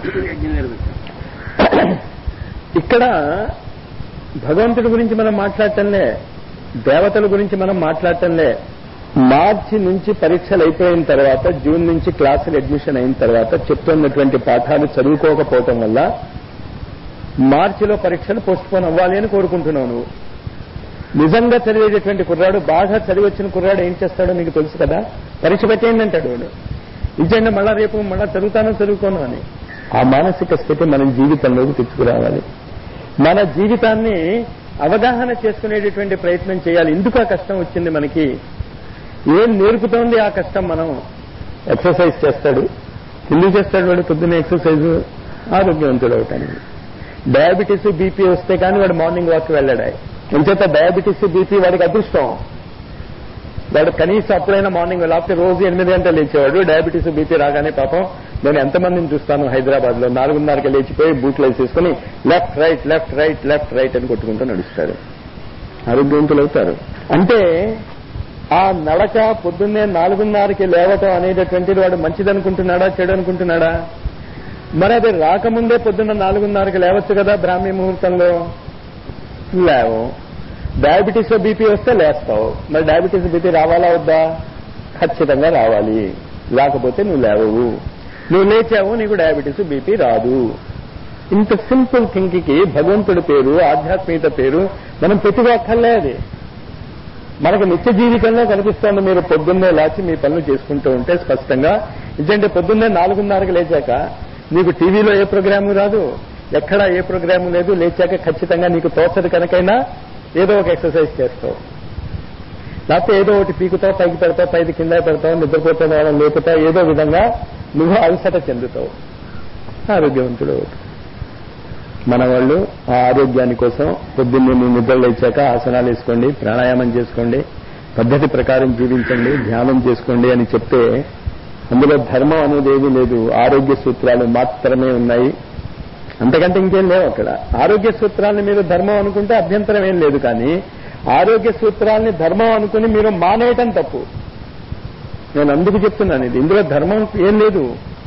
ఇక్కడ భగవంతుడి గురించి మనం మాట్లాడటంలే దేవతల గురించి మనం మాట్లాడటంలే మార్చి నుంచి పరీక్షలు అయిపోయిన తర్వాత జూన్ నుంచి క్లాసులు అడ్మిషన్ అయిన తర్వాత చెప్తున్నటువంటి పాఠాలు చదువుకోకపోవటం వల్ల మార్చిలో పరీక్షలు పోస్ట్ పోన్ అవ్వాలి అని కోరుకుంటున్నావు నువ్వు నిజంగా చదివేటటువంటి కుర్రాడు బాగా చదివి వచ్చిన కుర్రాడు ఏం చేస్తాడో నీకు తెలుసు కదా పరీక్ష పెట్టేయండి అంటాడు వాడు ఇచ్చండి మళ్ళా రేపు మళ్ళా చదువుతానో చదువుకోను అని ఆ మానసిక స్థితి మనం జీవితంలోకి తెచ్చుకురావాలి మన జీవితాన్ని అవగాహన చేసుకునేటటువంటి ప్రయత్నం చేయాలి ఎందుకు ఆ కష్టం వచ్చింది మనకి ఏం నేర్పుతోంది ఆ కష్టం మనం ఎక్సర్సైజ్ చేస్తాడు ఎందుకు చేస్తాడు వాడు పొద్దున్న ఎక్సర్సైజ్ ఆరోగ్యవంతుడు అవటానికి డయాబెటీస్ బీపీ వస్తే కానీ వాడు మార్నింగ్ వాక్ వెళ్ళాడు ఎంచేత డయాబెటీస్ బీపీ వాడికి అదృష్టం వాడు కనీసం అప్పుడైనా మార్నింగ్ లేకపోతే రోజు ఎనిమిది గంటలు లేచేవాడు డయాబెటీస్ బీపీ రాగానే పాపం నేను ఎంతమందిని చూస్తాను హైదరాబాద్ లో నాలుగున్నరకి లేచిపోయి బూట్లు వేసేసుకుని left right left right left right అని కొట్టుకుంటూ నడుస్తాడు ఆరోగ్యవంతులు అవుతారు అంటే ఆ నడక పొద్దున్నే నాలుగున్నరకి లేవటం అనేటటువంటిది వాడు మంచిదనుకుంటున్నాడా చెడు అనుకుంటున్నాడా మరి అది రాకముందే పొద్దున్న నాలుగున్నరకి లేవచ్చు కదా బ్రాహ్మీ ముహూర్తంలో లేవు డయాబెటీస్ బీపీ వస్తే లేస్తావు మరి డయాబెటీస్ బీపీ రావాలా వద్దా ఖచ్చితంగా రావాలి లేకపోతే నువ్వు లేవవు నువ్వు లేచావు నీకు డయాబెటీస్ బీపీ రాదు ఇంత సింపుల్ థింక్ కి భగవంతుడి పేరు ఆధ్యాత్మికత పేరు మనం పెట్టుకోక్కర్లే అది మనకు నిత్య జీవితంలో కనిపిస్తోంది మీరు పొద్దున్నే లేచి మీ పనులు చేసుకుంటూ ఉంటే స్పష్టంగా ఎందుకంటే పొద్దున్నే నాలుగున్నరకు లేచాక నీకు టీవీలో ఏ ప్రోగ్రాము రాదు ఎక్కడా ఏ ప్రోగ్రాము లేదు లేచాక ఖచ్చితంగా నీకు తోచదు కనుకైనా ఏదో ఒక ఎక్సర్సైజ్ చేస్తావు లేకపోతే ఏదో ఒకటి పీకుతావు పైకి పెడతావు పైకి కింద పెడతావు నిద్రపోతే వాళ్ళని లేపుతావు ఏదో విధంగా నువ్వు అలసట చెందుతావు ఆరోగ్యవంతుడు అవుతావు. మన వాళ్ళు ఆ ఆరోగ్యాని కోసం పొద్దున్నే మీ నిద్ర లేచాక ఆసనాలు వేసుకోండి ప్రాణాయామం చేసుకోండి పద్ధతి ప్రకారం జీవించండి ధ్యానం చేసుకోండి అని చెప్తే అందులో ధర్మం అనేది ఏమీ లేదు ఆరోగ్య సూత్రాలు మాత్రమే ఉన్నాయి అంతకంటే ఇంకేం లేవు అక్కడ ఆరోగ్య సూత్రాలని మీరు ధర్మం అనుకుంటే అభ్యంతరం ఏం లేదు కానీ ఆరోగ్య సూత్రాలని ధర్మం అనుకుని మీరు మానేయటం తప్పు నేను అందుకు చెప్తున్నాను ఇది ఇందులో ధర్మం ఏం లేదు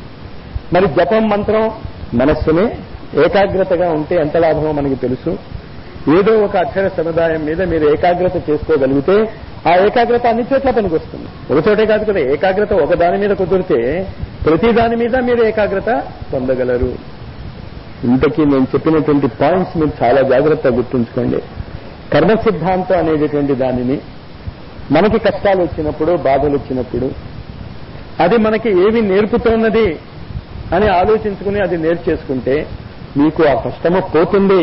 మరి జపం మంత్రం మనస్సుని ఏకాగ్రతగా ఉంటే ఎంత లాభమో మనకి తెలుసు ఏదో ఒక అక్షర సముదాయం మీద మీరు ఏకాగ్రత చేసుకోగలిగితే ఆ ఏకాగ్రత అన్ని చోట్ల పనికి వస్తుంది ఒక చోటే కాదు కదా ఏకాగ్రత ఒక దాని మీద కుదిరితే ప్రతి దాని మీద మీరు ఏకాగ్రత పొందగలరు ఇంతకీ నేను చెప్పినటువంటి పాయింట్స్ మీరు చాలా జాగ్రత్తగా గుర్తుంచుకోండి కర్మ సిద్ధాంతం అనేటటువంటి దానిని మనకి కష్టాలు వచ్చినప్పుడు బాధలు వచ్చినప్పుడు అది మనకి ఏవి నేర్పుతున్నది అని ఆలోచించుకుని అది నేర్చేసుకుంటే మీకు ఆ కష్టము పోతుంది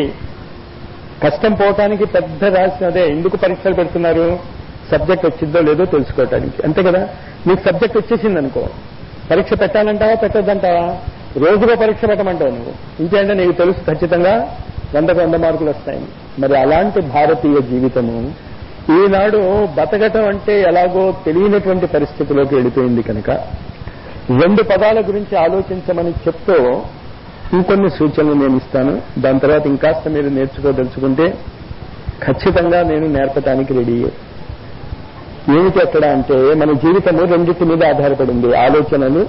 కష్టం పోవటానికి పెద్ద రాసిన అదే ఎందుకు పరీక్షలు పెడుతున్నారు సబ్జెక్ట్ వచ్చిందో లేదో తెలుసుకోవటానికి అంతే కదా మీకు సబ్జెక్ట్ వచ్చేసింది అనుకో పరీక్ష పెట్టాలంటావా పెట్టద్దంటావా రోజుగా పరీక్ష పెట్టమంటావు నువ్వు ఇంకేంటే నీకు తెలుసు ఖచ్చితంగా వందకు వంద మార్కులు వస్తాయని మరి అలాంటి భారతీయ జీవితము ఈనాడు బతకటం అంటే ఎలాగో తెలియనటువంటి పరిస్థితిలోకి వెళ్ళిపోయింది కనుక రెండు పదాల గురించి ఆలోచించమని చెప్తూ ఇంకొన్ని సూచనలు నేను ఇస్తాను దాని తర్వాత ఇంకాస్త మీరు నేర్చుకోదలుచుకుంటే ఖచ్చితంగా నేను నేర్పటానికి రెడీ ఏమిటి అక్కడ అంటే మన జీవితము రెండింటి మీద ఆధారపడింది ఆలోచనలు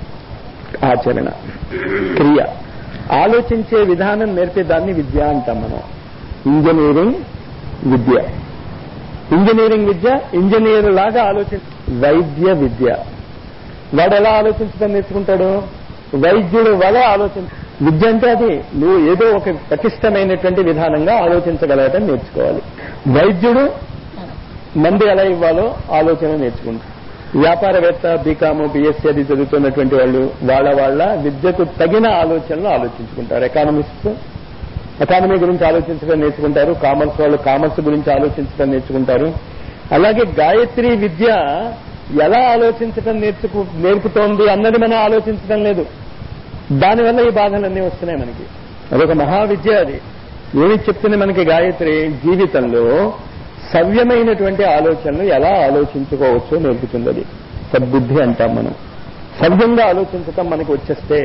ఆచరణ క్రియ ఆలోచించే విధానం నేర్పే దాన్ని విద్య అంటాం మనం ఇంజనీరింగ్ విద్య ఇంజనీరింగ్ విద్య ఇంజనీర్ లాగా ఆలోచి వైద్య విద్య వాడు ఎలా ఆలోచించడం నేర్చుకుంటాడు వైద్యుడు వల్ల ఆలోచించ విద్య అంటే అది నువ్వు ఏదో ఒక పటిష్టమైనటువంటి విధానంగా ఆలోచించగలగటం నేర్చుకోవాలి వైద్యుడు మందు ఎలా ఇవ్వాలో ఆలోచన నేర్చుకుంటాడు వ్యాపారవేత్త బీకాము బిఎస్సీ అది చదువుతున్నటువంటి వాళ్ళు వాళ్ళ వాళ్ళ విద్యకు తగిన ఆలోచనలు ఆలోచించుకుంటారు ఎకానమిస్ట్ ఎకానమీ గురించి ఆలోచించడం నేర్చుకుంటారు కామర్స్ వాళ్ళు కామర్స్ గురించి ఆలోచించడం నేర్చుకుంటారు అలాగే గాయత్రి విద్య ఎలా ఆలోచించడం నేర్చుకు నేర్పుతోంది అన్నది మనం ఆలోచించడం లేదు దానివల్ల ఈ బాధలన్నీ వస్తున్నాయి మనకి అదొక మహావిద్య అది ఏమి చెప్తుంది మనకి గాయత్రి జీవితంలో సవ్యమైనటువంటి ఆలోచనలు ఎలా ఆలోచించుకోవచ్చో నేర్పుతుంది అది సద్బుద్ధి అంటాం మనం సవ్యంగా ఆలోచించటం మనకి వచ్చేస్తే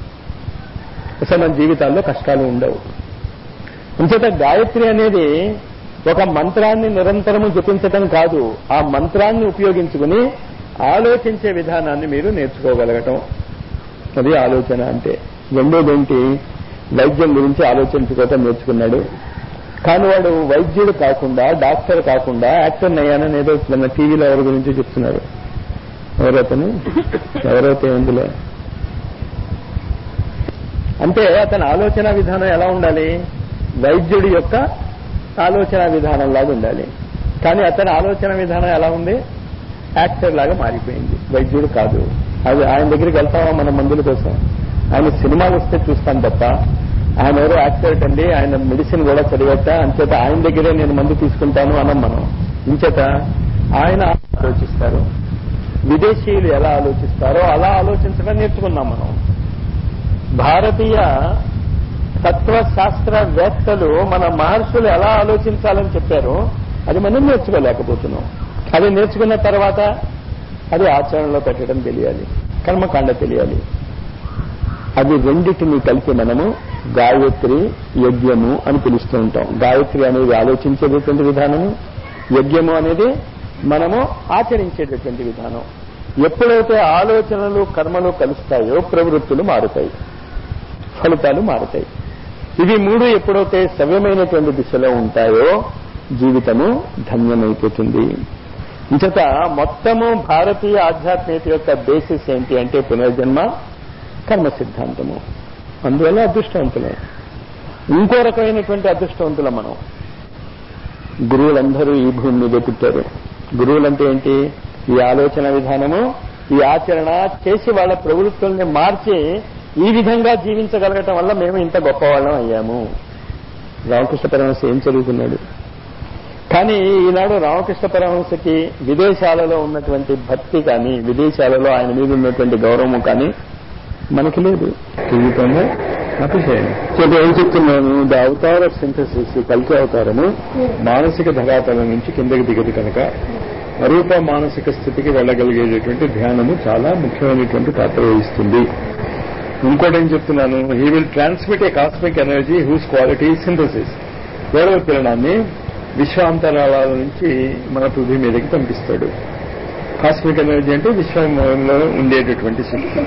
అసలు మన జీవితాల్లో కష్టాలు ఉండవు అంచేత గాయత్రి అనేది ఒక మంత్రాన్ని నిరంతరము జపించటం కాదు ఆ మంత్రాన్ని ఉపయోగించుకుని ఆలోచించే విధానాన్ని మీరు నేర్చుకోగలగటం అది ఆలోచన అంటే రెండోదేంటి వైద్యం గురించి ఆలోచించుకోవటం నేర్చుకున్నాడు కానీ వాడు వైద్యుడు కాకుండా డాక్టర్ కాకుండా యాక్టర్ అయ్యానని ఏదో మన టీవీలో ఎవరి గురించి చెప్తున్నారు ఎవరతను ఎవరైతే అందులో అంటే అతని ఆలోచన విధానం ఎలా ఉండాలి వైద్యుడి యొక్క ఆలోచన విధానం లాగా ఉండాలి కానీ అతని ఆలోచన విధానం ఎలా ఉంది యాక్టర్ లాగా మారిపోయింది వైద్యుడు కాదు అది ఆయన దగ్గరికి వెళ్తామా మన మందుల కోసం ఆయన సినిమాలు వస్తే చూస్తాం తప్ప ఆయన ఎవరో యాక్టర్ అండి ఆయన మెడిసిన్ కూడా చదివట అంచేత ఆయన దగ్గరే నేను మందు తీసుకుంటాను అనం మనం ఇంచేత ఆయన ఆలోచిస్తారు విదేశీయులు ఎలా ఆలోచిస్తారో అలా ఆలోచించడం నేర్చుకున్నాం మనం భారతీయ తత్వశాస్త్రవేత్తలు మన మహర్షులు ఎలా ఆలోచించాలని చెప్పారో అది మనం నేర్చుకోలేకపోతున్నాం అది నేర్చుకున్న తర్వాత అది ఆచరణలో పెట్టడం తెలియాలి కర్మకాండ తెలియాలి అది రెండింటిని కలిపి మనము గాయత్రి యజ్ఞము అని పిలుస్తూ ఉంటాం గాయత్రి అనేది ఆలోచించేటటువంటి విధానము యజ్ఞము అనేది మనము ఆచరించేటటువంటి విధానం ఎప్పుడైతే ఆలోచనలు కర్మలు కలుస్తాయో ప్రవృత్తులు మారుతాయి ఫలితాలు మారుతాయి ఇవి మూడు ఎప్పుడైతే సవ్యమైనటువంటి దిశలో ఉంటాయో జీవితము ధన్యమైపోతుంది ఇంచట మొత్తము భారతీయ ఆధ్యాత్మికత యొక్క బేసిస్ ఏంటి అంటే పునర్జన్మ కర్మ సిద్ధాంతము అందువల్ల అదృష్టవంతులే ఇంకో రకమైనటువంటి అదృష్టవంతులం మనం గురువులందరూ ఈ భూమి మీద పుట్టారు గురువులంటే ఏంటి ఈ ఆలోచన విధానము ఈ ఆచరణ చేసి వాళ్ళ ప్రవృత్తుల్ని మార్చి ఈ విధంగా జీవించగలగటం వల్ల మేము ఇంత గొప్పవాళ్ళం అయ్యాము రామకృష్ణ పరమహంస ఏం చదువుకున్నాడు కానీ ఈనాడు రామకృష్ణ పరమహంసకి విదేశాలలో ఉన్నటువంటి భక్తి కానీ విదేశాలలో ఆయన మీద ఉన్నటువంటి గౌరవం కానీ మనకి లేదు జీవితంలో అతిశయం సో ఏం చెప్తున్నాను ద అవతార్ ఆఫ్ సింథసిస్ కలిసి అవతారము మానసిక ధరాతల నుంచి కిందకి దిగదు కనుక అరూప మానసిక స్థితికి వెళ్ళగలిగేటటువంటి ధ్యానము చాలా ముఖ్యమైనటువంటి పాత్ర వహిస్తుంది ఇంకోటి ఏం చెప్తున్నాను he will transmit a cosmic energy whose quality synthesis ఏడవ కిరణాన్ని విశ్వాంతరాళాల నుంచి మన పృథ్వీ మీదకి పంపిస్తాడు కాస్మిక్ ఎనర్జీ అంటే విశ్వంలో ఉండేటటువంటి శక్తి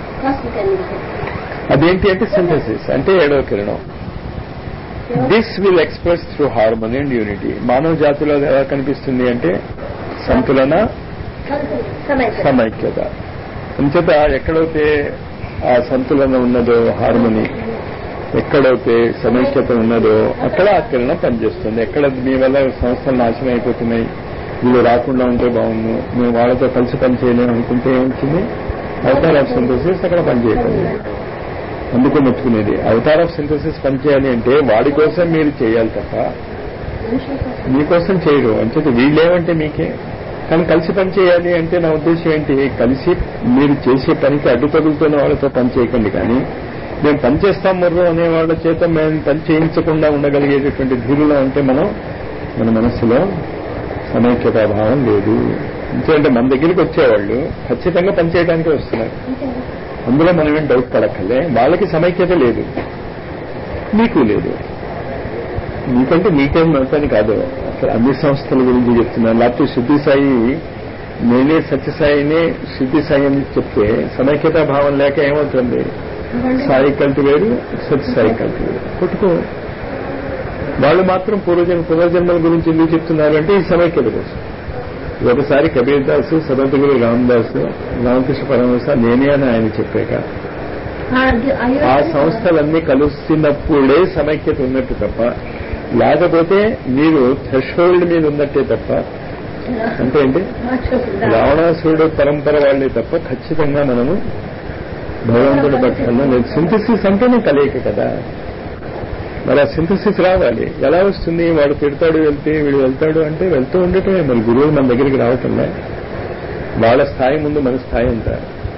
అదేంటి అంటే సింథసిస్ అంటే ఏడవ కిరణం this will express through harmony and unity మానవ జాతిలో అది ఎలా కనిపిస్తుంది అంటే సంతులన సమైక్యత అంచేత ఎక్కడైతే ఆ సంతులన ఉన్నదో హార్మోనీ ఎక్కడైతే సమైక్యత ఉన్నదో అక్కడ ఆ కిరణం పనిచేస్తుంది ఎక్కడ మీ వల్ల సంస్థలు నాశనం అయిపోతున్నాయి వీళ్ళు రాకుండా ఉంటే బాగుండు మేము వాళ్ళతో కలిసి పని చేయలేము అనుకుంటే ఏమవుతుంది అవతార్ ఆఫ్ సింథసిస్ అక్కడ పనిచేయకండి అందుకు మెచ్చుకునేది అవతార్ ఆఫ్ సింథసిస్ పనిచేయాలి అంటే వాడి కోసం మీరు చేయాలి తప్ప మీకోసం చేయరు అంటే వీళ్ళేమంటే మీకే కానీ కలిసి పని చేయాలి అంటే నా ఉద్దేశం ఏంటి కలిసి మీరు చేసే పనికి అడ్డు తగులుతున్న వాళ్ళతో పని చేయకండి కానీ మేము పని చేస్తాం మర్రు అనే వాళ్ళ చేత మేము పని చేయించకుండా ఉండగలిగేటటువంటి ధీరులో ఉంటే మనం మన మనస్సులో సమైక్యతా భావం లేదు ఎందుకంటే మన దగ్గరికి వచ్చేవాళ్ళు ఖచ్చితంగా పనిచేయడానికి వస్తున్నారు అందులో మనం ఏం డౌట్ పడక్కలే వాళ్ళకి సమైక్యత లేదు మీకు లేదు మీకంటే మీకేం అవుతాని కాదు అసలు అన్ని సంస్థల గురించి చెప్తున్నాను లేకపోతే శుద్ధి సాయి నేనే సత్యసాయినే శుద్ధి సాయి అని చెప్తే సమైక్యతా భావం లేక ఏమవుతుంది సాయి కల్ట్ వేరు సత్యసాయి కల్ట్ వేరు కొట్టుకో వాళ్ళు మాత్రం పూర్వజన్మ పునర్జన్మల గురించి ఎందుకు చెప్తున్నారు అంటే ఈ సమైక్యత కోసం ఒకసారి కబీర్ దాస్ సదంతగురు రామదాస్ రామకృష్ణ పరమహంస నేనే అని ఆయన చెప్పాక ఆ సంస్థలన్నీ కలుస్తున్నప్పుడే సమైక్యత ఉన్నట్టు తప్ప లేకపోతే మీరు థ్రెషోల్డ్ మీద ఉన్నట్టే తప్ప అంటే ఏంటి రావణాసురుడు పరంపర వాళ్ళే తప్ప ఖచ్చితంగా మనము భగవంతుడి పక్షంలో లేదు సింథసిస్ అంటేనే కలయిక కదా మరి ఆ సింథసిస్ రావాలి ఎలా వస్తుంది వాడు పెడతాడు వెళ్తే వీడు వెళ్తాడు అంటే వెళ్తూ ఉండటమే మరి గురువులు మన దగ్గరికి రావటంలే వాళ్ళ స్థాయి ముందు మన స్థాయి ఎంత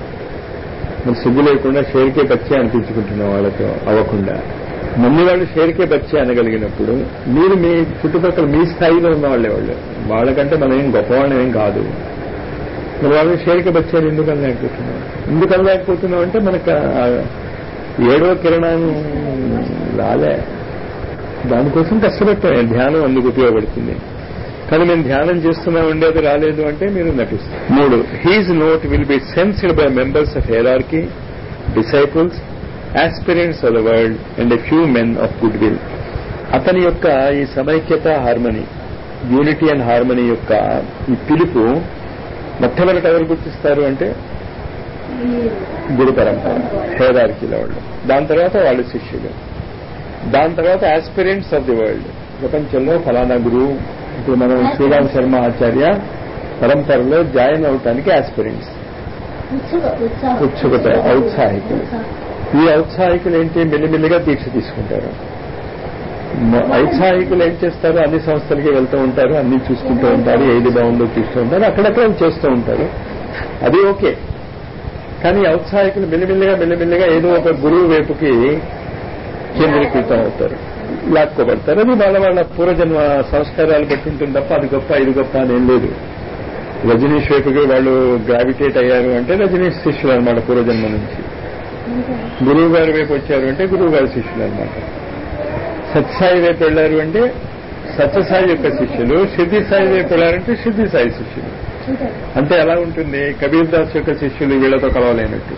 మరి సిగ్గు లేకుండా షేర్కే బచ్చే అనిపించుకుంటున్నాం వాళ్ళతో అవ్వకుండా మమ్మీ వాళ్ళు షేర్కే బచ్చే అనగలిగినప్పుడు మీరు మీ చుట్టుపక్కల మీ స్థాయిలో ఉన్న వాళ్ళే వాళ్ళు వాళ్ళకంటే మనం ఏం గొప్పవాళ్ళం ఏం కాదు మరి వాళ్ళు షేర్కే బచ్చారు ఎందుకు అనలేకపోతున్నాం ఎందుకు అనలేకపోతున్నాం అంటే మనకు ఆ ఏడవ కిరణాన్ని రాలే దానికోసం కష్టపడతాం ధ్యానం అందుకు ఉపయోగపడుతుంది కానీ మేము ధ్యానం చేస్తున్నా ఉండేది రాలేదు అంటే మీరు నటిస్తారు మూడు his note will be sensed by members of hierarchy disciples aspirants of the world and a few men of good will అతని యొక్క ఈ సమైక్యత హార్మనీ యూనిటీ అండ్ హార్మనీ యొక్క ఈ పిలుపు మొట్టమొదట ఎవరు గుర్తిస్తారు అంటే గురు పరంపర హేరార్కీల వాళ్ళు దాని తర్వాత వాళ్ళ శిష్యులు దాని తర్వాత ఆస్పిరెంట్స్ ఆఫ్ ది వరల్డ్ ప్రపంచంలో ఫలానా గురువు ఇప్పుడు మనం శ్రీరామ్ శర్మ ఆచార్య పరంపరలో జాయిన్ అవటానికి ఆస్పిరెంట్స్ ఉత్సుకత ఔత్సాహికులు ఈ ఔత్సాహికులు ఏంటి మెల్లిమెల్లిగా దీక్ష తీసుకుంటారు ఔత్సాహికులు ఏం చేస్తారు అన్ని సంస్థలకి వెళ్తూ ఉంటారు అన్ని చూసుకుంటూ ఉంటారు ఏది బాగుందో చూస్తూ ఉంటారు అక్కడక్కడ చేస్తూ ఉంటారు అది ఓకే కానీ ఔత్సాహికులు మెల్లిమెల్లిగా మెల్లిమెల్లిగా ఏదో ఒక గురువు వైపుకి కేంద్రీకృతం అవుతారు లాక్కోబడతారు అది వాళ్ళ వాళ్ళ పూర్వజన్మ సంస్కారాలు బట్టి ఉంటుంది తప్ప అది గొప్ప ఇది గొప్ప అని ఏం లేదు రజనీష్ వైపుకి వాళ్ళు గ్రావిటేట్ అయ్యారు అంటే రజనీష్ శిష్యులు అనమాట పూర్వజన్మ నుంచి గురువు గారి వైపు వచ్చారు అంటే గురువు గారి శిష్యులు అనమాట సత్సాయి వైపు వెళ్ళారు అంటే సత్యసాయి యొక్క శిష్యులు సిద్ధి సాయి వైపు వెళ్ళారంటే సిద్ధి సాయి శిష్యులు అంటే ఎలా ఉంటుంది కబీర్ దాస్ యొక్క శిష్యులు వీళ్లతో కలవలేనట్టు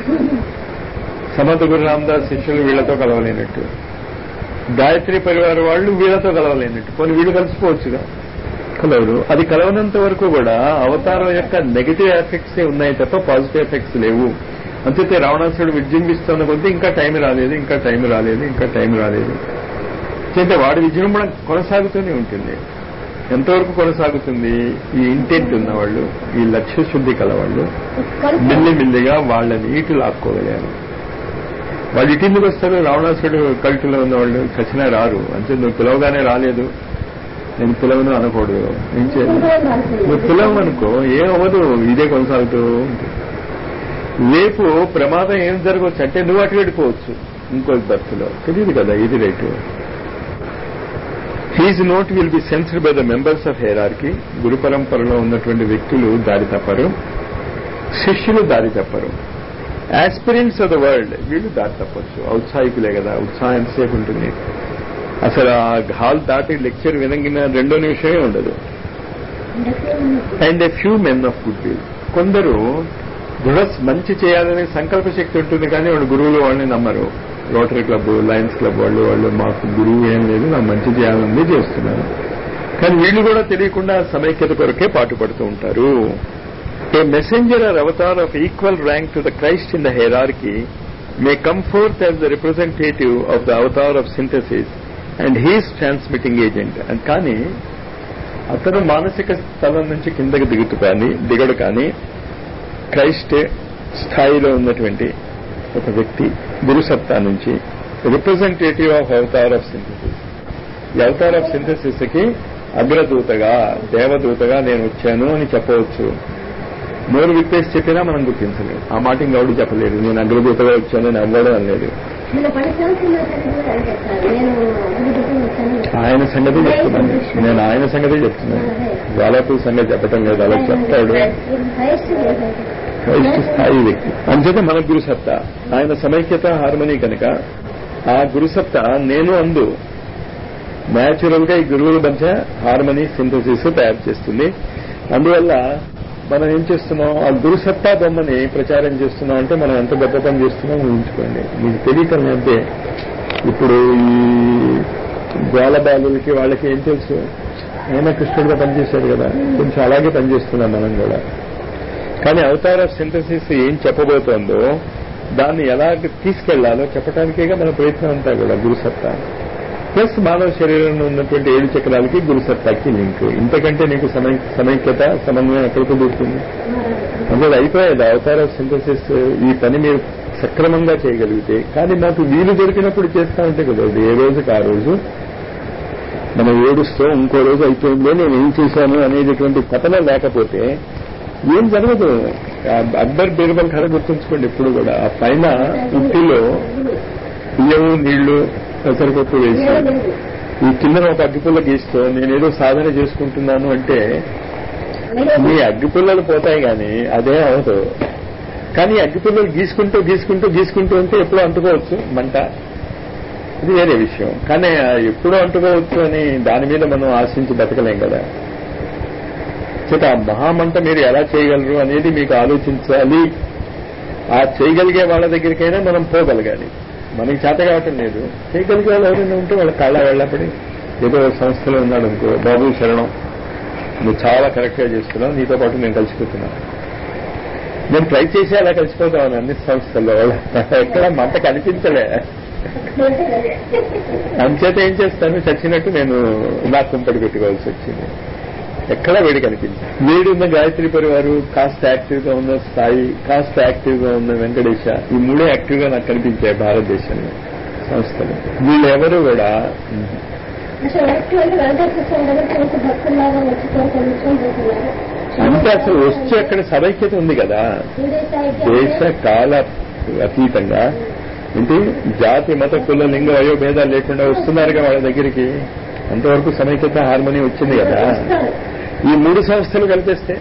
సమర్థ గురు రామదాస్ శిష్యులు వీళ్లతో కలవలేనట్టు గాయత్రి పరివార వాళ్ళు వీళ్లతో కలవలేనట్టు కొన్ని వీళ్ళు కలిసిపోవచ్చుగా కలవరు అది కలవనంత వరకు కూడా అవతారం యొక్క నెగిటివ్ ఎఫెక్ట్స్ ఉన్నాయి తప్ప పాజిటివ్ ఎఫెక్ట్స్ లేవు అంతే రావణాసుడు విజృంభిస్తున్న కొద్దీ ఇంకా టైం రాలేదు ఇంకా టైం రాలేదు ఇంకా టైం రాలేదు అంటే వాడి విజృంభణ కొనసాగుతూనే ఉంటుంది ఎంతవరకు కొనసాగుతుంది ఈ ఇంటెంట్ ఉన్నవాళ్ళు ఈ లక్ష్య శుద్ధి కలవాళ్ళు మెల్లి మెల్లిగా వాళ్ళని ఇటు లాక్కోగలిగారు వాళ్ళు ఇటు ఎందుకు వస్తారు రావణాసుడు కల్టులో ఉన్నవాళ్ళు చచ్చినా రారు అంటే నువ్వు పిలవగానే రాలేదు నేను పిలవను అనకూడదు ఏం చేయాలి నువ్వు పిలవను అనుకో ఏం అవ్వదు ఇదే కొనసాగుతూ ఉంటుంది రేపు ప్రమాదం ఏం జరగవచ్చు అంటే నువ్వు అటు వెళ్ళిపోవచ్చు ఇంకో బర్త్లో తెలియదు కదా ఇది రేటు his note will be sensed by the members of hierarchy గురు పరంపరలో ఉన్నటువంటి వ్యక్తులు దారి తప్పరు శిష్యులు దారి తప్పరు ఆస్పిరెంట్స్ ఆఫ్ ద వరల్డ్ వీళ్ళు దారి తప్పచ్చు ఔత్సాహికులే కదా ఉత్సాహం ఎంతసేపు ఉంటుంది అసలు ఆ హాల్ దాటి లెక్చర్ వినంగిన రెండో నిమిషమే ఉండదు and a few men of good will కొందరు దృఢ మంచి చేయాలనే సంకల్ప శక్తి ఉంటుంది కానీ వాళ్ళు గురువులు వాళ్ళని నమ్మరు రోటరీ క్లబ్ లయన్స్ క్లబ్ వాళ్ళు వాళ్ళు మాకు గురువు ఏం లేదు నాకు మంచి చేయాలని చేస్తున్నారు కానీ వీళ్ళు కూడా తెలియకుండా సమైక్యత కొరకే పాటుపడుతూ ఉంటారు a messenger or avatar of equal rank to the Christ in the hierarchy may come forth as the representative of the avatar of synthesis and his transmitting agent and కానీ అతను మానసిక స్థలం నుంచి కిందకి దిగుతూ కానీ దిగడు కానీ క్రైస్ట్ స్థాయిలో ఉన్నటువంటి ఒక వ్యక్తి గురుసత్తా నుంచి representative of avatar of synthesis ఈ అవతార్ ఆఫ్ సింథసిస్ కి అగ్రదూతగా దేవదూతగా నేను వచ్చాను అని చెప్పవచ్చు నోరు విప్పేసి చెప్పినా మనం గుర్తించలేము ఆ మాట ఇంకెవడు చెప్పలేదు నేను అగ్రదూతగా వచ్చానని అవ్వడం అనలేదు నేను పది సంవత్సరాల చదివి అడిగేస్తాను నేను అభివృద్ధి వచ్చాను ఆయన సంగతి చెప్తున్నాను నేను ఆయన సంగతి చెప్తున్నాను వాళ్ళకు సంగతి చెప్పటం లేదు అలా చెప్తాడు క్రైస్ట్ స్థాయి వ్యక్తి అంచేత మన గురుసత్తా ఆయన సమైక్యత హార్మనీ కనుక ఆ గురుసత్తా నేను అందు న్యాచురల్ గా ఈ గురువుల మధ్య హార్మనీ సింథసిస్ తయారు చేస్తుంది అందువల్ల మనం ఏం చేస్తున్నాం ఆ గురుసత్తా బొమ్మని ప్రచారం చేస్తున్నాం అంటే మనం ఎంత గొప్ప పని చేస్తున్నాం ఊహించుకోండి మీకు తెలియటం అంటే ఇప్పుడు ఈ బాలబాలులకి వాళ్ళకి ఏం తెలుసు ఆయన కృష్ణుడిగా పనిచేశాడు కదా కొంచెం అలాగే పనిచేస్తున్నాం మనం కూడా కానీ అవతార సింథసిస్ ఏం చెప్పబోతోందో దాన్ని ఎలా తీసుకెళ్లాలో చెప్పడానికేగా మన ప్రయత్నం అంతా కూడా గురుసత్తా ప్లస్ మానవ శరీరంలో ఉన్నటువంటి ఏడు చక్రాలకి గురుసత్తాకి లింక్ ఇంతకంటే నీకు సమై సమైక్యత సమన్వయం ఎక్కడ కుదురుతుంది అందులో అయిపోయేది అవతార సింథసిస్ ఈ పని మీరు సక్రమంగా చేయగలిగితే కానీ మాకు వీలు దొరికినప్పుడు చేస్తా ఉంటే కుదరదు ఏ రోజుకి ఆ రోజు మనం ఏడుస్తూ ఇంకో రోజు అయిపోయిందో నేను ఏం చేశాను అనేటటువంటి కథన లేకపోతే ఏం జరగదు ఆ అక్బర్ బీర్బల్ కథ గుర్తుంచుకోండి ఎప్పుడు కూడా ఆ పైన ఉట్టిలో బియ్యము నీళ్లు పెసరపప్పు వేసి ఈ కింద ఒక అగ్గిపుల్ల గీస్తూ నేనేదో సాధన చేసుకుంటున్నాను అంటే మీ అగ్గిపుల్లలు పోతాయి కానీ అదే అవదు కానీ అగ్గిపుల్లలు గీసుకుంటూ గీసుకుంటూ గీసుకుంటూ ఉంటే ఎప్పుడో అంటుకోవచ్చు మంట ఇది వేరే విషయం కానీ ఎప్పుడో అంటుకోవచ్చు అని దాని మీద మనం ఆశించి బతకలేం కదా చేత ఆ మహామంట మీరు ఎలా చేయగలరు అనేది మీకు ఆలోచించాలి ఆ చేయగలిగే వాళ్ళ దగ్గరికైనా మనం పోగలగాలి మనకి చేత కావటం లేదు చేయగలిగే వాళ్ళు ఎవరైనా ఉంటే వాళ్ళ కాళ్ళ వెళ్ళపడి ఏదో ఒక సంస్థలో ఉన్నాడు అనుకో బాబు శరణం నువ్వు చాలా కరెక్ట్గా చేస్తున్నావు నీతో పాటు నేను కలిసిపోతున్నాను నేను ట్రై చేసి అలా కలిసిపోతాను అన్ని సంస్థల్లో ఎక్కడ మంట కనిపించలే అంచేత ఏం చేస్తాను చచ్చినట్టు నేను నా కుంపడి పెట్టుకోవాల్సి వచ్చింది ఎక్కడా వేడి కనిపించింది వేడి ఉన్న గాయత్రి పరివారు కాస్త యాక్టివ్ గా ఉన్న స్థాయి కాస్త యాక్టివ్ గా ఉన్న వెంకటేశ ఈ మూడే యాక్టివ్ గా నాకు కనిపించాయి భారతదేశంలో సంస్థలు వీళ్ళెవరు కూడా అసలు యాక్చువల్లీ వెంకటేశ్వర దగ్గర కొంచెం భక్తుల్లాగా వచ్చి కొంచెం నిత్యం పోతున్నారు అంటే అసలు వచ్చి అక్కడ సమైక్యత ఉంది కదా దేశ కాల అతీతంగా ఏంటి జాతి మత కుల లింగ వయోభేదాలు లేకుండా వస్తున్నారుగా వాళ్ళ దగ్గరికి అంతవరకు సమైక్యత హార్మోని వచ్చింది కదా ఈ మూడు సంస్థలు కలిపేస్తే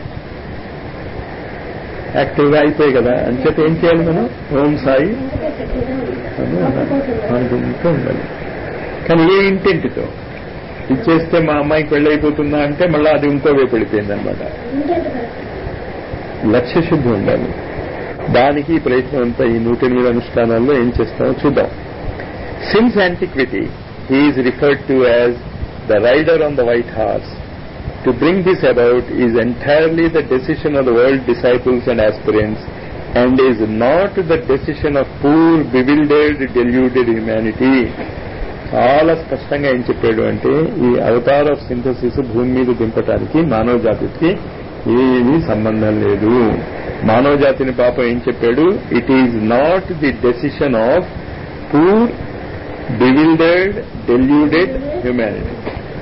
యాక్టివ్ గా అయిపోయాయి కదా అంచేత ఏం చేయాలి మనం ఓం సాయి అనుకుంటూ ఉండాలి కానీ ఏ ఇంటెంట్తో ఇచ్చేస్తే మా అమ్మాయికి పెళ్లి అయిపోతుందా అంటే మళ్ళీ అది ఇంకో వైపు వెళ్ళిపోయింది అనమాట లక్ష్య శుద్ధి ఉండాలి దానికి ఈ ప్రయత్నం అంతా ఈ నూట ఎనిమిది అనుష్ఠానాల్లో ఏం చేస్తామో చూద్దాం since antiquity he is referred to as the rider on the white horse to bring this about is entirely the decision of the world disciples and aspirants and is not the decision of poor bewildered deluded humanity చాలా స్పష్టంగా ఏం చెప్పాడు అంటే ఈ avatar of synthesis భూమి మీద దింపటానికి మానవ జాతికి ఏమీ సంబంధం లేదు మానవ జాతిని పాపం ఏం చెప్పాడు it is not the decision of poor bewildered deluded humanity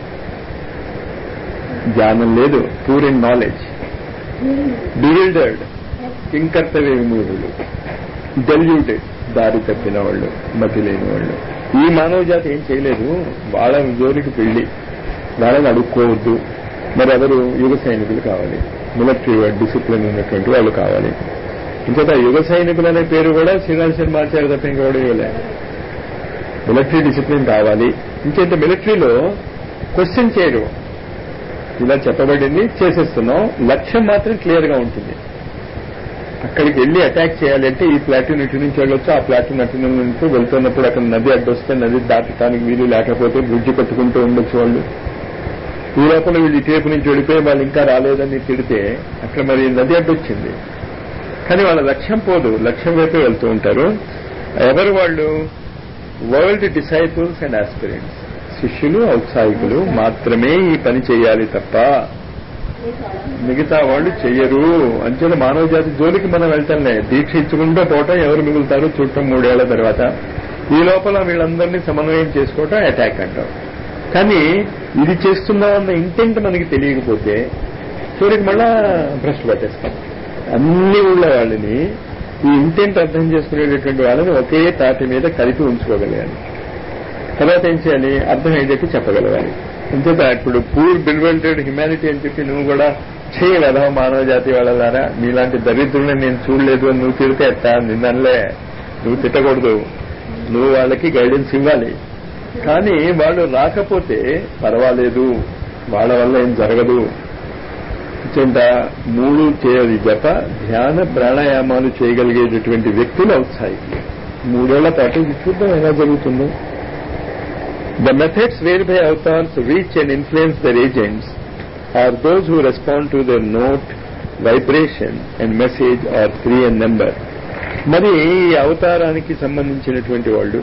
జ్ఞానం లేదు పూర్ ఇన్ నాలెడ్జ్ బివిల్డర్డ్ కింకర్తవ్య విమూఢులు డెల్యూటెడ్ దారి తప్పిన వాళ్ళు మతి లేని వాళ్ళు ఈ మానవ జాతి ఏం చేయలేదు వాళ్ళ జోలికి పెళ్లి వాళ్ళని అడుక్కోవద్దు మరి ఎవరు యుగ సైనికులు కావాలి మిలిటరీ డిసిప్లిన్ ఉన్నటువంటి వాళ్ళు కావాలి ఇంకొక యుగ సైనికులు అనే పేరు కూడా శ్రీనివాసన్ మార్చారు తప్ప ఇంకోటి ఇవ్వలే మిలిటరీ డిసిప్లిన్ కావాలి ఇంకేంత మిలిటరీలో క్వశ్చన్ చేయరు ఇలా చెప్పబడింది చేసేస్తున్నాం లక్ష్యం మాత్రం క్లియర్ గా ఉంటుంది అక్కడికి వెళ్ళి అటాక్ చేయాలంటే ఈ ప్లాటూన్ ఇటు నుంచి వెళ్ళొచ్చు ఆ ప్లాటూన్ అటు నుంచి వెళ్తున్నప్పుడు అక్కడ నది అడ్డొస్తే నది దాటడానికి వీలు లేకపోతే బ్రిడ్జి కట్టుకుంటూ ఉండొచ్చు వాళ్ళు ఈ లోపల వీళ్ళు ఇటువైపు నుంచి వెళ్ళిపోయి వాళ్ళు ఇంకా రాలేదని తిడితే అక్కడ మరి నది అడ్డొచ్చింది కానీ వాళ్ళ లక్ష్యం పోదు లక్ష్యం వైపే వెళ్తూ ఉంటారు ఎవరు వాళ్ళు వరల్డ్ డిసైపుల్స్ అండ్ ఆస్పిరెంట్స్ శిష్యులు ఔత్సాహికులు మాత్రమే ఈ పని చేయాలి తప్ప మిగతా వాళ్ళు చెయ్యరు అంచెల మానవ జాతి జోలికి మనం వెళ్తాంలే దీక్ష ఇచ్చుకుంటూ పోవటం ఎవరు మిగులుతారు చూడటం మూడేళ్ల తర్వాత ఈ లోపల వీళ్ళందరినీ సమన్వయం చేసుకోవటం అటాక్ అంటాం కానీ ఇది చేస్తున్నామన్న ఇంటెంట్ మనకి తెలియకపోతే చివరికి మళ్ళా భ్రష్టు పట్టేస్తాం అన్ని ఊళ్ళ వాళ్ళని ఈ ఇంటెంట్ అర్థం చేసుకునేటటువంటి వాళ్ళని ఒకే తాటి మీద కలిపి ఉంచుకోగలగాలి తర్వాత ఏం చేయాలి అర్థమయ్యేటట్టు చెప్పగలగాలి అంచేత ఇప్పుడు పూర్ బిల్వెల్టెడ్ హ్యుమానిటీ అని చెప్పి నువ్వు కూడా చేయలేదా మానవ జాతి వాళ్ళ ద్వారా నీలాంటి దరిద్రుల్ని నేను చూడలేదు అని నువ్వు తిడితే ఎట్టా నిన్నలే నువ్వు తిట్టకూడదు నువ్వు వాళ్ళకి గైడెన్స్ ఇవ్వాలి కానీ వాళ్ళు రాకపోతే పర్వాలేదు వాళ్ళ వల్ల ఏం జరగదు చెంత మూడు చేయది జప ధ్యాన ప్రాణాయామాలు చేయగలిగేటటువంటి వ్యక్తులు ఔత్సాహికులు మూడేళ్ల పాటు ఇది చూద్దాం ఎలా జరుగుతుందో The methods whereby avatars reach and influence their agents are those who respond to their note, vibration and message are three in number. మరి ఈ అవతారానికి సంబంధించినటువంటి వాళ్ళు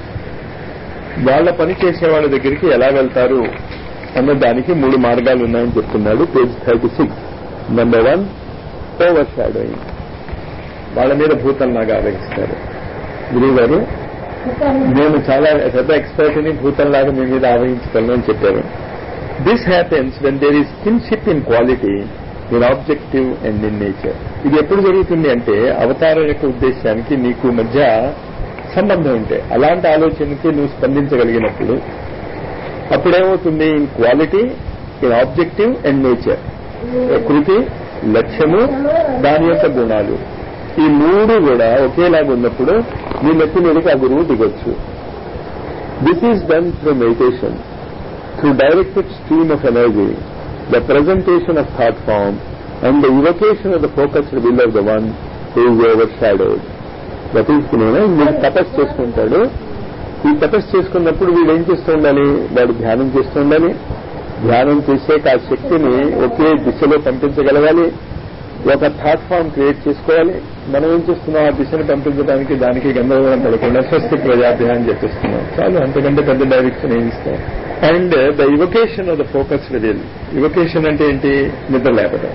వాళ్ళ పని చేసే వాళ్ళ దగ్గరికి ఎలా వెళ్తారు అన్న దానికి మూడు మార్గాలు ఉన్నాయని చెప్తున్నాడు page thirty six number one overshadowing వాళ్ళ మీద భూతంలాగా ఆవహిస్తారు గురువు గారు నేను చాలా పెద్ద ఎక్స్పర్ట్ ని భూతంలాగా మీ మీద ఆవహించగలను అని చెప్పారు this happens when there is kinship in quality in objective and in nature ఇది ఎప్పుడు జరుగుతుంది అంటే అవతారం యొక్క ఉద్దేశానికి నీకు మధ్య సంబంధం ఉంటే అలాంటి ఆలోచనకి నువ్వు స్పందించగలిగినప్పుడు అప్పుడేమవుతుంది in quality in objective and nature ప్రకృతి లక్ష్యము దాని యొక్క గుణాలు ఈ మూడు కూడా ఒకేలాగా ఉన్నప్పుడు మీ నెత్తి మీదకి ఆ గురువు దిగొచ్చు this is done through meditation through directed stream of energy the presentation of thought form and the evocation of the focused will of the one is overshadowed that is వీడు తపస్సు చేసుకుంటాడు ఈ తపస్సు చేసుకున్నప్పుడు వీడు ఏం చేస్తూ ఉండాలి వాడు ధ్యానం చేస్తూ ఉండాలి ధ్యానం చేసేక ఆ శక్తిని ఒకే దిశలో పంపించగలగాలి ఒక థాట్ ఫామ్ క్రియేట్ చేసుకోవాలి మనం ఏం చేస్తున్నాం ఆ దిశను పంపించడానికి దానికి గందరగోళం పడకుండా స్వస్తి ప్రజాభ్యాన్ని చెప్పిస్తున్నాం చాలు అంతకంటే పెద్ద డైరెక్షన్ ఏం ఇస్తాం and the evocation of the focus will evocation అంటే ఏంటి నిద్ర లేపడం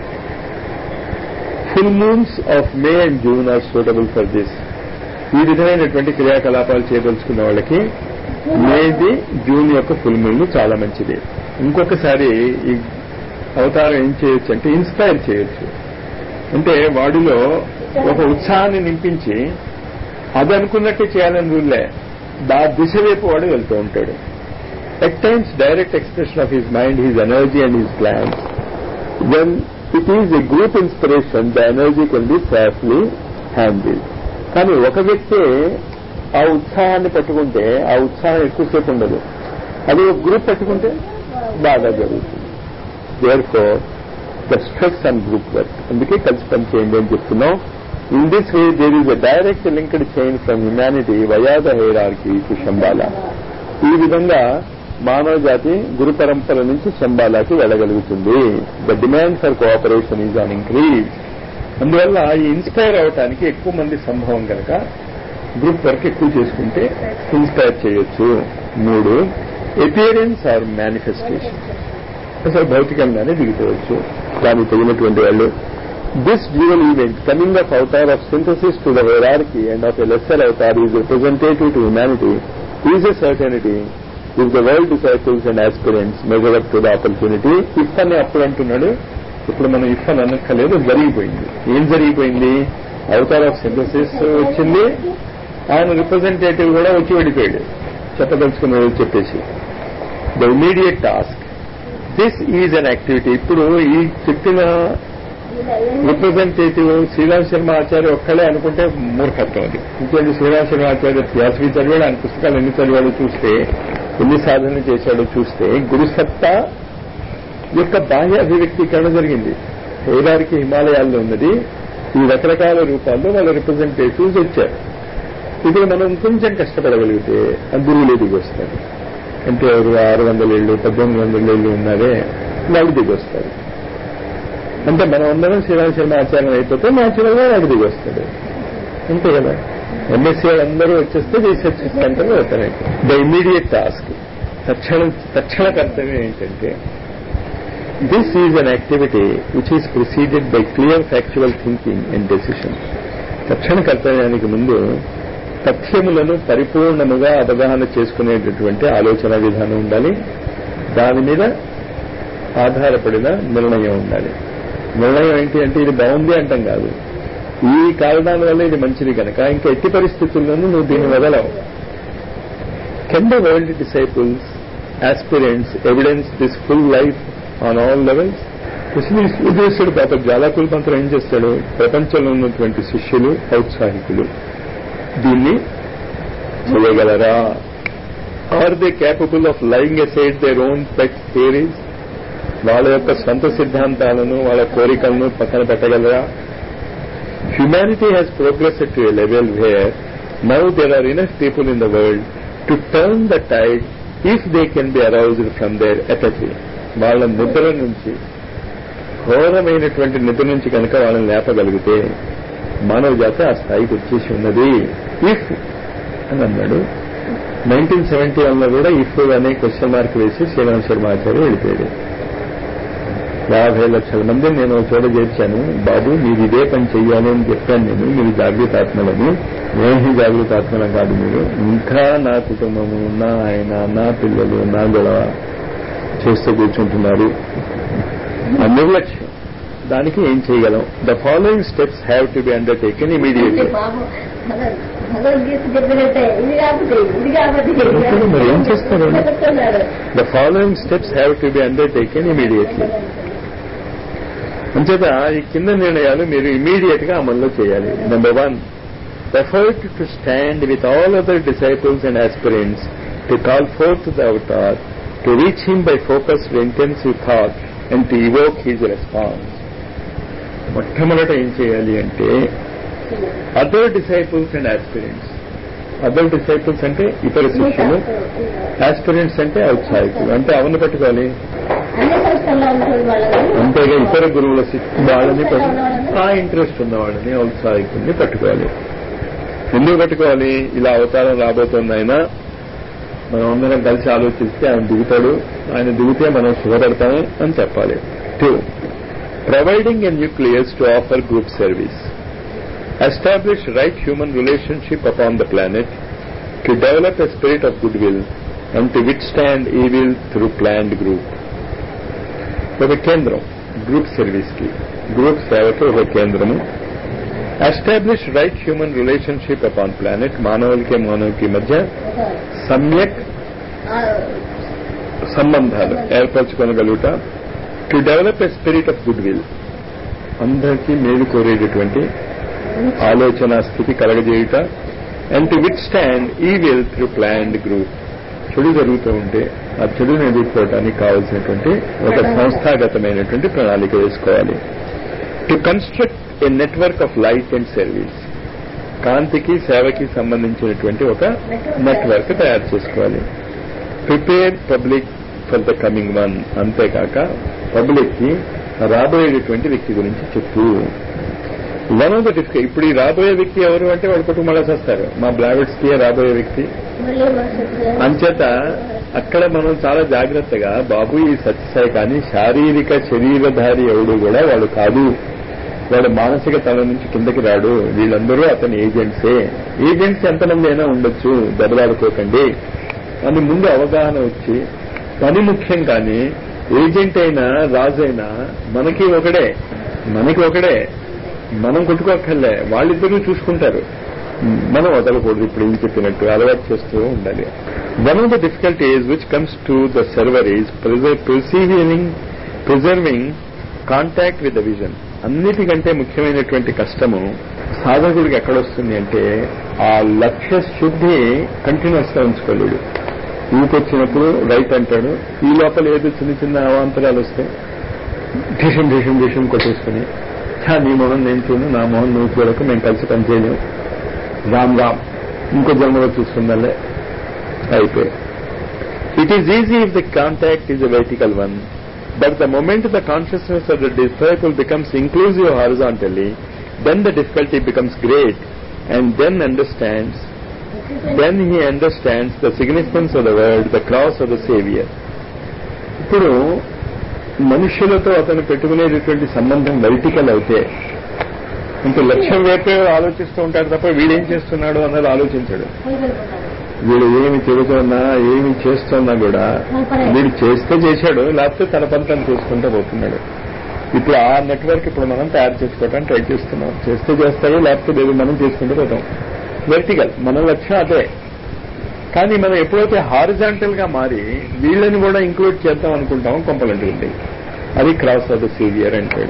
full moons of May and June are suitable for this ఈ విధమైనటువంటి క్రియాకలాపాలు చేయదలుచుకున్న వాళ్ళకి మేది జూన్ యొక్క ఫుల్ మూన్ చాలా మంచిది ఇంకొకసారి ఈ అవతారం ఏం చేయొచ్చు అంటే ఇన్స్పైర్ చేయొచ్చు అంటే వాడిలో ఒక ఉత్సాహాన్ని నింపించి అది అనుకున్నట్టే చేయాలని రూల్లే దా దిశ వైపు వాడు వెళ్తూ ఉంటాడు at times direct expression of his mind his energy and his plans when it is a group inspiration the energy can be safely handle కానీ ఒక వ్యక్తి ఆ ఉత్సాహాన్ని పట్టుకుంటే ఆ ఉత్సాహం ఎక్కువసేపు ఉండదు అది ఒక గ్రూప్ పట్టుకుంటే బాగా జరుగుతుంది therefore the stress and group work అందుకే కలిసి పని చేయండి అని చెప్తున్నాం in this way there is a direct linked chain from humanity via the hierarchy to Shambhala ఈ విధంగా మానవ జాతి గురు పరంపర నుంచి శంబాలాకి వెళ్ళగలుగుతుంది the demand for cooperation is on increase అందువల్ల ఈ ఇన్స్పైర్ అవటానికి ఎక్కువ మంది సంభవం కనుక గ్రూప్ వర్క్ ఎక్కువ చేసుకుంటే ఇన్స్పైర్ చేయొచ్చు మూడు ఎపియరెన్స్ ఆర్ మేనిఫెస్టేషన్ అసలు భౌతికంగానే దిగిపోవచ్చు దానికి తగినటువంటి వాళ్ళు this dual event coming of avatar of synthesis to the hierarchy and of a lesser avatar is representative to humanity is a certainty if the world disciples and aspirants measure up to the opportunity if అని అప్పుడు అంటున్నాడు ఇప్పుడు మనం if అని అనక్కర్లేదు జరిగిపోయింది ఏం జరిగిపోయింది Avatar of synthesis వచ్చింది ఆయన రిప్రజెంటేటివ్ కూడా వచ్చి వెళ్ళిపోయాడు చెప్పదలుచుకున్నాడు చెప్పేసి the immediate task this is an activity ఇప్పుడు ఈ చెప్పిన రిప్రజెంటేటివ్ శ్రీరామ్ శర్మ ఆచార్య ఒక్కడే అనుకుంటే మూర్ఖత్వం అది ఇంకేంటి శ్రీరామ్ శర్మ ఆచార్య థియాసఫీ చదివాడు ఆయన పుస్తకాలు ఎన్ని చదివాడో చూస్తే ఎన్ని సాధనలు చేశాడో చూస్తే గురుసత్తా యొక్క బాహ్య అభివ్యక్తీకరణ జరిగింది హైరారికి హిమాలయాల్లో ఉన్నది ఈ రకరకాల రూపాల్లో వాళ్ళ రిప్రజెంటేటివ్స్ వచ్చారు ఇప్పుడు మనం కొంచెం కష్టపడగలిగితే ఆ గురువులే దిగి వస్తారు అంటే ఎవరు ఆరు వందల ఏళ్ళు పద్దెనిమిది వందల ఏళ్ళు ఉన్నారే వాళ్ళు దిగి వస్తారు అంటే మనం అందరం శ్రీరామ శర్మ ఆచార్యం అయిపోతే న్యాచురల్ గా వాడు దిగి వస్తాడు అంతే కదా ఎంఎస్సీ అందరూ వచ్చేస్తే రీసెర్చ్ సెంటర్ అవుతాయి ద ఇమీడియట్ టాస్క్ తక్షణ తక్షణ కర్తవ్యం ఏంటంటే this is an activity which is preceded by clear factual thinking and decision తక్షణ కర్తవ్యానికి ముందు తథ్యములను పరిపూర్ణముగా అవగాహన చేసుకునేటటువంటి ఆలోచన విధానం ఉండాలి దాని మీద ఆధారపడిన నిర్ణయం ఉండాలి నిర్ణయం ఏంటి అంటే ఇది బాగుంది అంటాం కాదు ఈ కారణాల వల్ల ఇది మంచిది కనుక ఇంకా ఎట్టి పరిస్థితుల్లోనూ నువ్వు దీన్ని వదలవు can the world disciples aspirants evidence this full life on all levels ఉద్దేశుడు పాప జ్వాలాకుల మంత్రం ఏం చేస్తాడు ప్రపంచంలో ఉన్నటువంటి శిష్యులు ఔత్సాహికులు దీన్ని చేయగలరా are they capable of laying aside their own pet theories వాళ్ళ యొక్క సొంత సిద్ధాంతాలను వాళ్ళ కోరికలను పక్కన పెట్టగలరా humanity has progress to a level where now there are enough people in the world to turn the tide if they can be aroused from their apathy వాళ్ళ నిద్ర నుంచి ఘోరమైనటువంటి నిద్ర నుంచి కనుక వాళ్ళని లేపగలిగితే మానవ జాతి ఆ స్థాయికి వచ్చేసి ఉన్నది ఇఫ్ అని అన్నాడు నైన్టీన్ సెవెంటీ వన్లో కూడా ఇఫ్ అనే క్వశ్చన్ మార్క్ వేసి శ్రీరామ్ శర్మ ఆచార్య వెళ్ళిపోయాడు యాభై లక్షల మందిని నేను చోట చేర్చాను బాబు మీరు ఇదే పని చెయ్యాలి అని చెప్పాను నేను మీరు జాగృతాత్మలని ఏమీ జాగృతాత్మలం కాదు మీరు ఇంకా నా కుటుంబము నా ఆయన నా పిల్లలు నా గొడవ చేస్తూ కూర్చుంటున్నారు ఆ నిర్లక్ష్యం దానికి ఏం చేయగలం the following steps have to be undertaken immediately Bhagavad Gita చెప్పినట్టే ఇది కాకపోతే ఇది కాకపోతే మరి ఏం చేస్తారు? The following steps have to be undertaken immediately అంచేత ఈ కింద నిర్ణయాలు మీరు ఇమీడియట్ గా అమల్లో చేయాలి number one effort to stand with all other disciples and aspirants to call forth the avatar to reach him by focused intensive thought and to evoke his response మొట్టమొదట ఏం చేయాలి అంటే other disciples and aspirants other disciples అంటే ఇతర శిష్యులు aspirants అంటే ఔత్సాహికులు అంటే అవన్నీ పట్టుకోవాలి అన్ని సంస్థల్లో ఉంటుంది వాళ్ళని అంతేగా ఇతర గురువుల శిక్ష వాళ్ళని పట్టు- ఆ ఇంట్రెస్ట్ ఉన్న వాళ్ళని ఔత్సాహికుల్ని పట్టుకోవాలి ఎందుకు పట్టుకోవాలి ఇలా అవతారం రాబోతుంది ఆయన మనం అందరం కలిసి ఆలోచిస్తే ఆయన దిగుతాడు ఆయన దిగితే మనం సుఖపడతాము అని చెప్పాలి two providing a nucleus to offer group service establish right human relationship upon the planet to develop a spirit of good will and to withstand evil through planned group ఒక కేంద్రం group service కి group సేవకి ఒక కేంద్రము establish right human relationship upon planet మానవులకి మానవుకి మధ్య సమ్యక్ సంబంధాలు ఏర్పరచుకోగలుగుట to develop a spirit of good will అందరికీ మేలు కోరేటటువంటి ఆలోచన స్థితి కలగజేయుట and to withstand evil through planned group చెడు జరుగుతూ ఉంటే ఆ చెడుని ఎదుర్కోవడానికి కావాల్సినటువంటి ఒక సంస్థాగతమైనటువంటి ప్రణాళిక వేసుకోవాలి to construct a network of light and service కాంతికి సేవకి సంబంధించినటువంటి ఒక నెట్వర్క్ తయారు చేసుకోవాలి prepare public for the coming one అంతేకాక పబ్లిక్ కి రాబోయేటటువంటి వ్యక్తి గురించి చెప్పు వన్ ఆఫ్ ద డిఫికల్ ఇప్పుడు ఈ రాబోయే వ్యక్తి ఎవరు అంటే వాడు కుటుంబాలు చేస్తారు మా బ్లావెట్స్ కి రాబోయే వ్యక్తి మళ్ళీ మా సత్య అంచేత అక్కడ మనం చాలా జాగ్రత్తగా బాబు ఈ సత్యసాయి కానీ శారీరక శరీరధారి ఎవడు కూడా వాడు కాదు వాడు మానసిక తల నుంచి కిందకి రాడు వీళ్ళందరూ అతని ఏజెంట్సే ఏజెంట్స్ ఎంతమంది అయినా ఉండొచ్చు దెబ్బలాడుకోకండి అని ముందు అవగాహన వచ్చి పని ముఖ్యం కానీ ఏజెంట్ అయినా రాజు అయినా మనకి ఒకడే మనకి ఒకడే మనం కొట్టుకోక్కర్లే వాళ్ళిద్దరూ చూసుకుంటారు మనం వదలకూడదు ఇప్పుడు ఏం చెప్పినట్టు అలవాటు చేస్తూ ఉండాలి one of the difficulties which comes to the server is preserving preserving contact with the vision అన్నిటికంటే ముఖ్యమైనటువంటి కష్టము సాధకుడికి ఎక్కడొస్తుంది అంటే ఆ లక్ష్య శుద్ధి కంటిన్యూస్ గా ఉంచుకోలేడు ఊపొచ్చినప్పుడు రైట్ అంటాడు ఈ లోపల ఏదో చిన్న చిన్న అవాంతరాలు వస్తాయి ఢిషం ఢిషం ఢిషం కొట్టేసుకుని ఛా నీ మొహం నేను చూడు నా మొహం నువ్వు చూడకు మేము కలిసి పనిచేయలేము రామ్ రామ్ ఇంకో జన్మలో చూసుకుందాలే అయిపోయి it is easy if the contact is a vertical one but the moment the consciousness of the disciple becomes inclusive horizontally then the difficulty becomes great and then understands then he understands the significance of the word the cross of the saviour ఇప్పుడు మనుష్యులతో అతను పెట్టుకునేటటువంటి సంబంధం vertical అయితే ఇంత లక్ష్యం వైపే ఆలోచిస్తూ ఉంటాడు తప్ప వీడేం చేస్తున్నాడు అన్నది ఆలోచించాడు వీడు ఏమి తిరుగుతున్నా ఏమి చేస్తున్నా కూడా వీడు చేస్తే చేశాడు లేకపోతే తన పని తను చేసుకుంటూ పోతున్నాడు ఇప్పుడు ఆ నెట్వర్క్ ఇప్పుడు మనం తయారు చేసుకోవడానికి ట్రై చేస్తున్నాం చేస్తే చేస్తాడు లేకపోతే లేదు మనం చేసుకుంటూ పోతాం వెర్టికల్ మన లక్ష్యం అదే కానీ మనం ఎప్పుడైతే హారిజాంటల్ గా మారి వీళ్ళని కూడా ఇంక్లూడ్ చేద్దాం అనుకుంటామో కొంపలంటుంది అది క్రాస్ ఆఫ్ ద సీవియర్ అంటాడు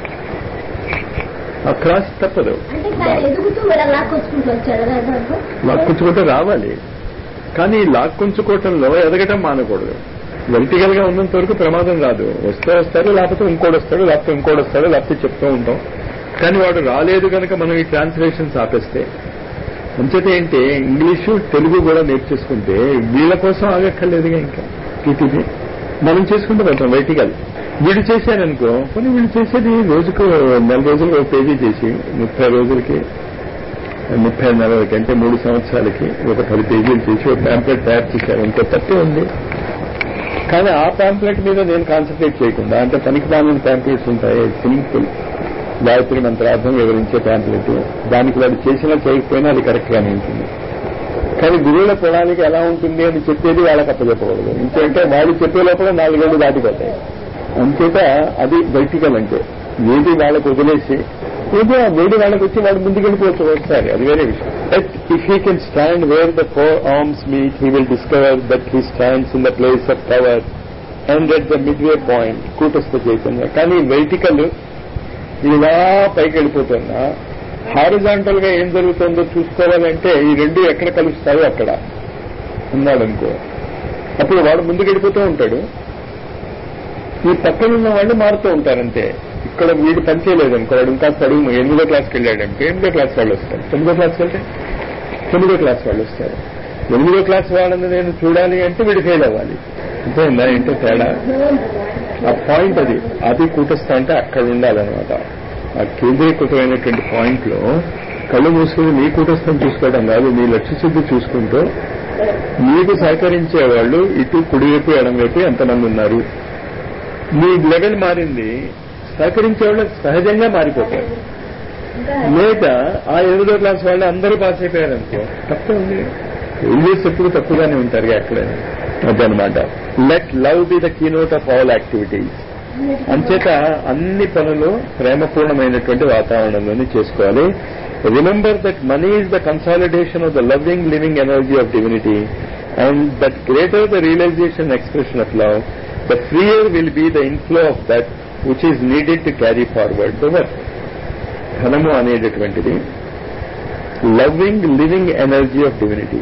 ఆ క్రాస్ తప్పదు అంటే సార్ ఎదుగుతూ ఇలా లాక్కొచ్చుకుంటూ వచ్చాడు కదా దాంట్లో లాక్కుంచుకుంటే రావాలి కానీ లాక్కుంచుకోవటంలో ఎదగటం మానకూడదు వెర్టికల్ గా ఉన్నంత వరకు ప్రమాదం రాదు వస్తే వస్తాడు లేకపోతే ఇంకోటి వస్తాడు లేకపోతే ఇంకోటి వస్తాడు లేకపోతే చెప్తూ ఉంటాం కానీ వాడు రాలేదు కనుక మనం ఈ ట్రాన్స్లేషన్స్ ఆపేస్తే అంచేత ఏంటి ఇంగ్లీషు తెలుగు కూడా నేర్చేసుకుంటే వీళ్ళ కోసం ఆగక్కర్లేదుగా ఇంకా టీటీడీ మనం చేసుకుంటూ పోతాం వెర్టికల్ వీడు చేశారనుకో కొన్ని వీడు చేసేది రోజుకు నెల రోజులు ఒక పేజీ చేసి ముప్పై రోజులకి ముప్పై నెలలకి అంటే మూడు సంవత్సరాలకి ఒక పది పేజీలు చేసి ఒక ప్యాంప్లెట్ తయారు చేశారు ఇంకో తప్పే ఉంది కానీ ఆ ప్యాంప్లెట్ మీద నేను కాన్సన్ట్రేట్ చేయకుండా అంటే పనికి మాలిన ప్యాంప్లెట్స్ ఉంటాయి సింపుల్ గాయత్రి మంత్రార్థం వివరించే ప్యాంప్లెట్ దానికి వాడు చేసినా చేయకపోయినా అది కరెక్ట్ గానే ఉంటుంది కానీ గురువుల ప్రణాళిక ఎలా ఉంటుంది అని చెప్పేది వాళ్ళకి అప్పచెప్పకూడదు ఇంకేంటే వాళ్ళు చెప్పే లోపల నాలుగేళ్లు దాటిపోతాయి అంచేత అది వెర్టికల్ అంటే ఏది వాళ్ళకు వదిలేసి ఏదో ఆ వేడి వాళ్ళకి వచ్చి వాడు ముందుకెళ్ళిపోవచ్చు ఒకసారి అది వేరే విషయం but if he can stand where the four arms meet he will discover that he stands in the place of power and at the mid way point కూటస్థ చైతన్య కానీ వెర్టికల్ ఇలా పైకి వెళ్ళిపోతున్నా హారిజాంటల్ గా ఏం జరుగుతుందో చూసుకోవాలంటే ఈ రెండు ఎక్కడ కలుస్తాయో అక్కడ ఉన్నాడనుకో అప్పుడు వాడు ముందుకు వెళ్ళిపోతూ ఉంటాడు ఈ పక్కన ఉన్న వాళ్ళు మారుతూ ఉంటారంటే ఇక్కడ వీడు పనిచేయలేదు అనుకో వాడు ఇంకా చదువు ఎనిమిదో క్లాస్కి వెళ్ళాడంటే ఎనిమిదో క్లాస్ వాళ్ళు వస్తారు తొమ్మిదో క్లాస్కి వెళ్తే తొమ్మిదో క్లాస్ వాళ్ళు వస్తారు ఎనిమిదో క్లాస్ వాళ్ళని నేను చూడాలి అంటే వీడు ఫెయిల్ అవ్వాలి అంతేందా ఏంటో తేడా ఆ పాయింట్ అది అది కూటస్థ అంటే అక్కడ ఉండాలన్నమాట ఆ కేంద్రీకృతమైనటువంటి పాయింట్ లో కళ్ళు మూసుకుని నీ కూటస్థం చూసుకోవడం కాదు నీ లక్ష్య శుద్ధి చూసుకుంటూ నీకు సహకరించే వాళ్ళు ఇటు కుడివైపు ఎడంవైపు ఎంతమంది ఉన్నారు నీ లెవెల్ మారింది సహకరించే వాళ్ళు సహజంగా మారిపోతారు లేక ఆ ఎనిమిదో క్లాస్ వాళ్ళు అందరూ పాస్ అయిపోయారు అనుకో తప్పే ఉంది ఇంగ్లీష్ ఎప్పుడు తప్పుగానే ఉంటారు ఎక్కడైనా అదనమాట let love be the keynote of all activities అంచేత అన్ని పనులు ప్రేమపూర్ణమైనటువంటి వాతావరణంలోనే చేసుకోవాలి remember that money is the consolidation of the loving living energy of divinity and that greater the realisation expression of love the freer will be the inflow of that which is needed to carry forward the work ధనము అనేటటువంటిది loving living energy of divinity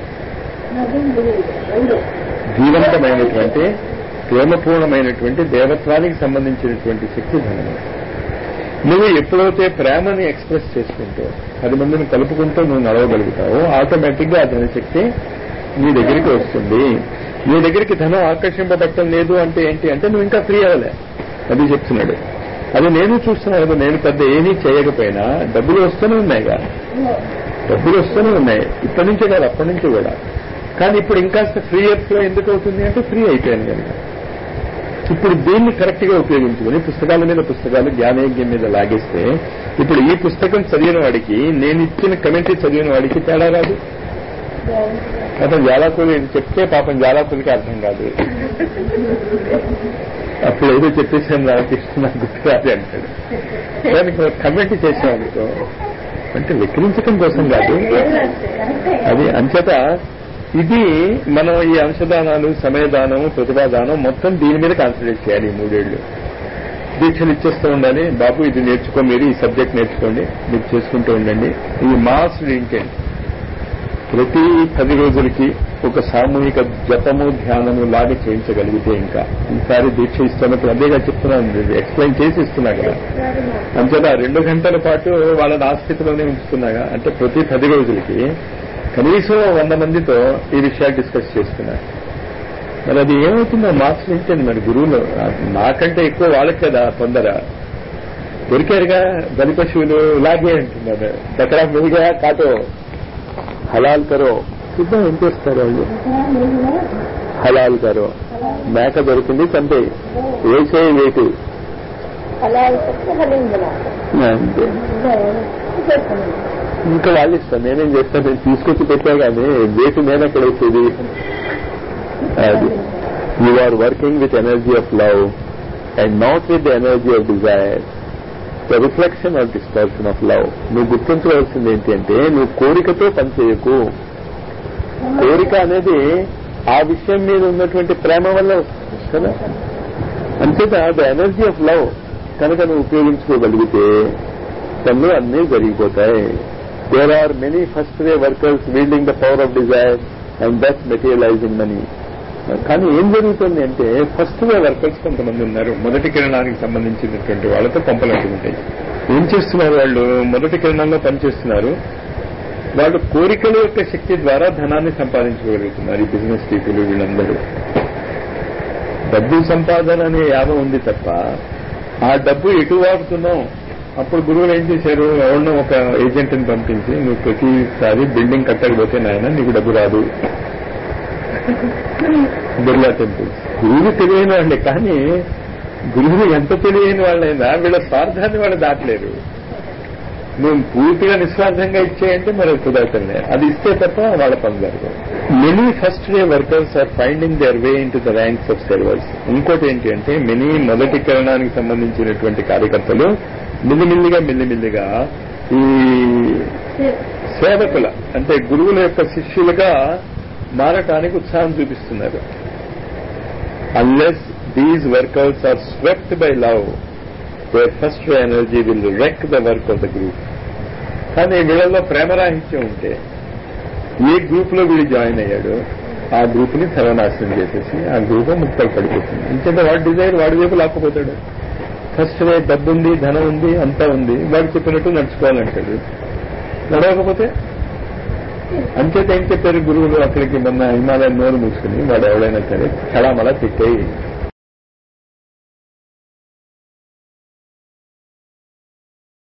జీవంతమైనటువంటి ప్రేమపూర్ణమైనటువంటి దేవత్వానికి సంబంధించినటువంటి శక్తి ధనము నువ్వు ఎప్పుడైతే ప్రేమని ఎక్స్ప్రెస్ చేసుకుంటూ పది మందిని కలుపుకుంటూ నువ్వు నడవగలుగుతావో ఆటోమేటిక్ గా ఆ ధనశక్తి నీ దగ్గరికి వస్తుంది నీ దగ్గరికి ధనం ఆకర్షింపబట్టం లేదు అంటే ఏంటి అంటే నువ్వు ఇంకా ఫ్రీ అవ్వలే అది చెప్తున్నాడు అది నేను చూస్తున్నా కదా నేను పెద్ద ఏమీ చేయకపోయినా డబ్బులు వస్తూనే ఉన్నాయిగా డబ్బులు వస్తూనే ఉన్నాయి ఇప్పటి నుంచే కాదు అప్పటి నుంచి కూడా కానీ ఇప్పుడు ఇంకాస్త ఫ్రీ లో ఎందుకు అవుతుంది అంటే ఫ్రీ అయిపోయాను కనుక ఇప్పుడు దీన్ని కరెక్ట్ గా ఉపయోగించుకుని పుస్తకాల మీద పుస్తకాలు జ్ఞానయజ్ఞం మీద లాగేస్తే ఇప్పుడు ఈ పుస్తకం చదివిన వాడికి నేను ఇచ్చిన కమెంటరీ చదివిన వాడికి తేడా రాదు అతను జాలాకులు చెప్తే పాపం జాలాకులకి అర్థం కాదు అప్పుడు ఏదో చెప్పేసాను రామకృష్ణ నాకు గుర్తురాదు అంటాడు దానికి కమెంట్ చేసామనుకో అంటే విక్రించడం కోసం కాదు అది అంచేత ఇది మనం ఈ అంశదానాలు సమయదానం ప్రతిభాదానం మొత్తం దీని మీద కాన్సన్ట్రేట్ చేయాలి ఈ మూడేళ్లు దీక్షలు ఇచ్చేస్తూ ఉండాలి బాబు ఇది నేర్చుకో మీరు ఈ సబ్జెక్ట్ నేర్చుకోండి మీరు చేసుకుంటూ ఉండండి ఈ మాస్ ఇంటెంట్ ప్రతి పది రోజులకి ఒక సామూహిక జపము ధ్యానము లాగా చేయించగలిగితే ఇంకా ఈసారి దీక్ష ఇస్తున్నప్పుడు అదేగా చెప్తున్నాను ఎక్స్ప్లెయిన్ చేసి ఇస్తున్నా కదా అంతేనా రెండు గంటల పాటు వాళ్ళని ఆ స్థితిలోనే ఉంచుతున్నాగా అంటే ప్రతి పది రోజులకి కనీసం వంద మందితో ఈ విషయాలు డిస్కస్ చేస్తున్నారు మరి అది ఏమవుతుందో మార్క్స్ ఏంటండి మరి గురువులు నాకంటే ఎక్కువ వాళ్ళకి కదా తొందర దొరికారుగా బలి పశువులు లాగే అంటున్నారు దక్కడా మిగిగా కాటో హలాల్ కరో చూద్దాం ఏం చేస్తారు వాళ్ళు హలాల్ కరో మేక దొరికింది చంపే వేసే వేటు అలా అయితే హలిందలా అంతే ఇంకా వాళ్ళు ఇస్తాను నేనేం చేస్తాను నేను తీసుకొచ్చి పెట్టా కానీ వేటు నేను ఎక్కడ వచ్చేది అది you are working with energy of love and not with the energy of desire the reflection of dispersion of love నువ్వు గుర్తించవలసింది ఏంటి అంటే నువ్వు కోరికతో పనిచేయకు కోరిక అనేది ఆ విషయం మీద ఉన్నటువంటి ప్రేమ వల్ల వస్తుంది కదా అంతేత ద ఎనర్జీ ఆఫ్ లవ్ కనుక నువ్వు ఉపయోగించుకోగలిగితే పనులు అన్నీ జరిగిపోతాయి there are many first way workers wielding the power of desire and that materialising money కానీ ఏం జరుగుతుంది అంటే ఫస్ట్ వే వర్కర్స్ కొంతమంది ఉన్నారు మొదటి కిరణానికి సంబంధించినటువంటి వాళ్ళతో పంపలంటూ ఉంటాయి ఏం చేస్తున్నారు వాళ్ళు మొదటి కిరణంలో పనిచేస్తున్నారు వాళ్ళు కోరికల యొక్క శక్తి ద్వారా ధనాన్ని సంపాదించుకోగలుగుతున్నారు ఈ బిజినెస్ పీపుల్ వీళ్ళందరూ డబ్బు సంపాదన అనే యాభం ఉంది తప్ప ఆ డబ్బు ఎటు వాడుతున్నాం అప్పుడు గురువులు ఏం చేశారు ఎవరినో ఒక ఏజెంట్ని పంపించి నువ్వు ప్రతిసారి బిల్డింగ్ కట్టకపోతే నాయన నీకు డబ్బు రాదు బిర్లా టెంపుల్స్ గురువులు తెలియని వాళ్ళే కానీ గురువులు ఎంత తెలియని వాళ్ళైనా వీళ్ళ స్వార్థాన్ని వాళ్ళు దాటలేరు నువ్వు పూర్తిగా నిస్వార్థంగా ఇచ్చేయంటే మరి కుదరటంలే అది ఇస్తే తప్ప వాళ్ళ పని జరగదు many first day workers are finding their way into the ranks of servers ఇంకోటి ఏంటి అంటే మెనీ మొదటి కరణానికి సంబంధించినటువంటి కార్యకర్తలు మిల్లిమిల్లిగా మిల్లిమిల్లిగా ఈ సేవకుల అంటే గురువుల యొక్క శిష్యులుగా మారటానికి ఉత్సాహం చూపిస్తున్నారు unless these workers are swept by love their first energy will wreck the work of the group కానీ వీళ్ళలో ప్రేమరాహిత్యం ఉంటే ఏ గ్రూప్ లో వీడు జాయిన్ అయ్యాడు ఆ గ్రూప్ ని సర్వనాశనం చేసేసి ఆ గ్రూప్ ముక్కలు పడిపోతుంది ఎందుకంటే వాడి డిజైర్ వాడి వైపు లాక్కపోతాడు ఫస్ట్ వే డబ్బు ఉంది ధనం ఉంది అంతా ఉంది వాడు చెప్పినట్టు నడుచుకోవాలంటాడు నడవకపోతే అంచేత ఏం చెప్పారు గురువులు అక్కడికి మొన్న హిమాలయం నోరు మూసుకుని వాడు ఎవడైనా సరే కళామలా తిట్టేయి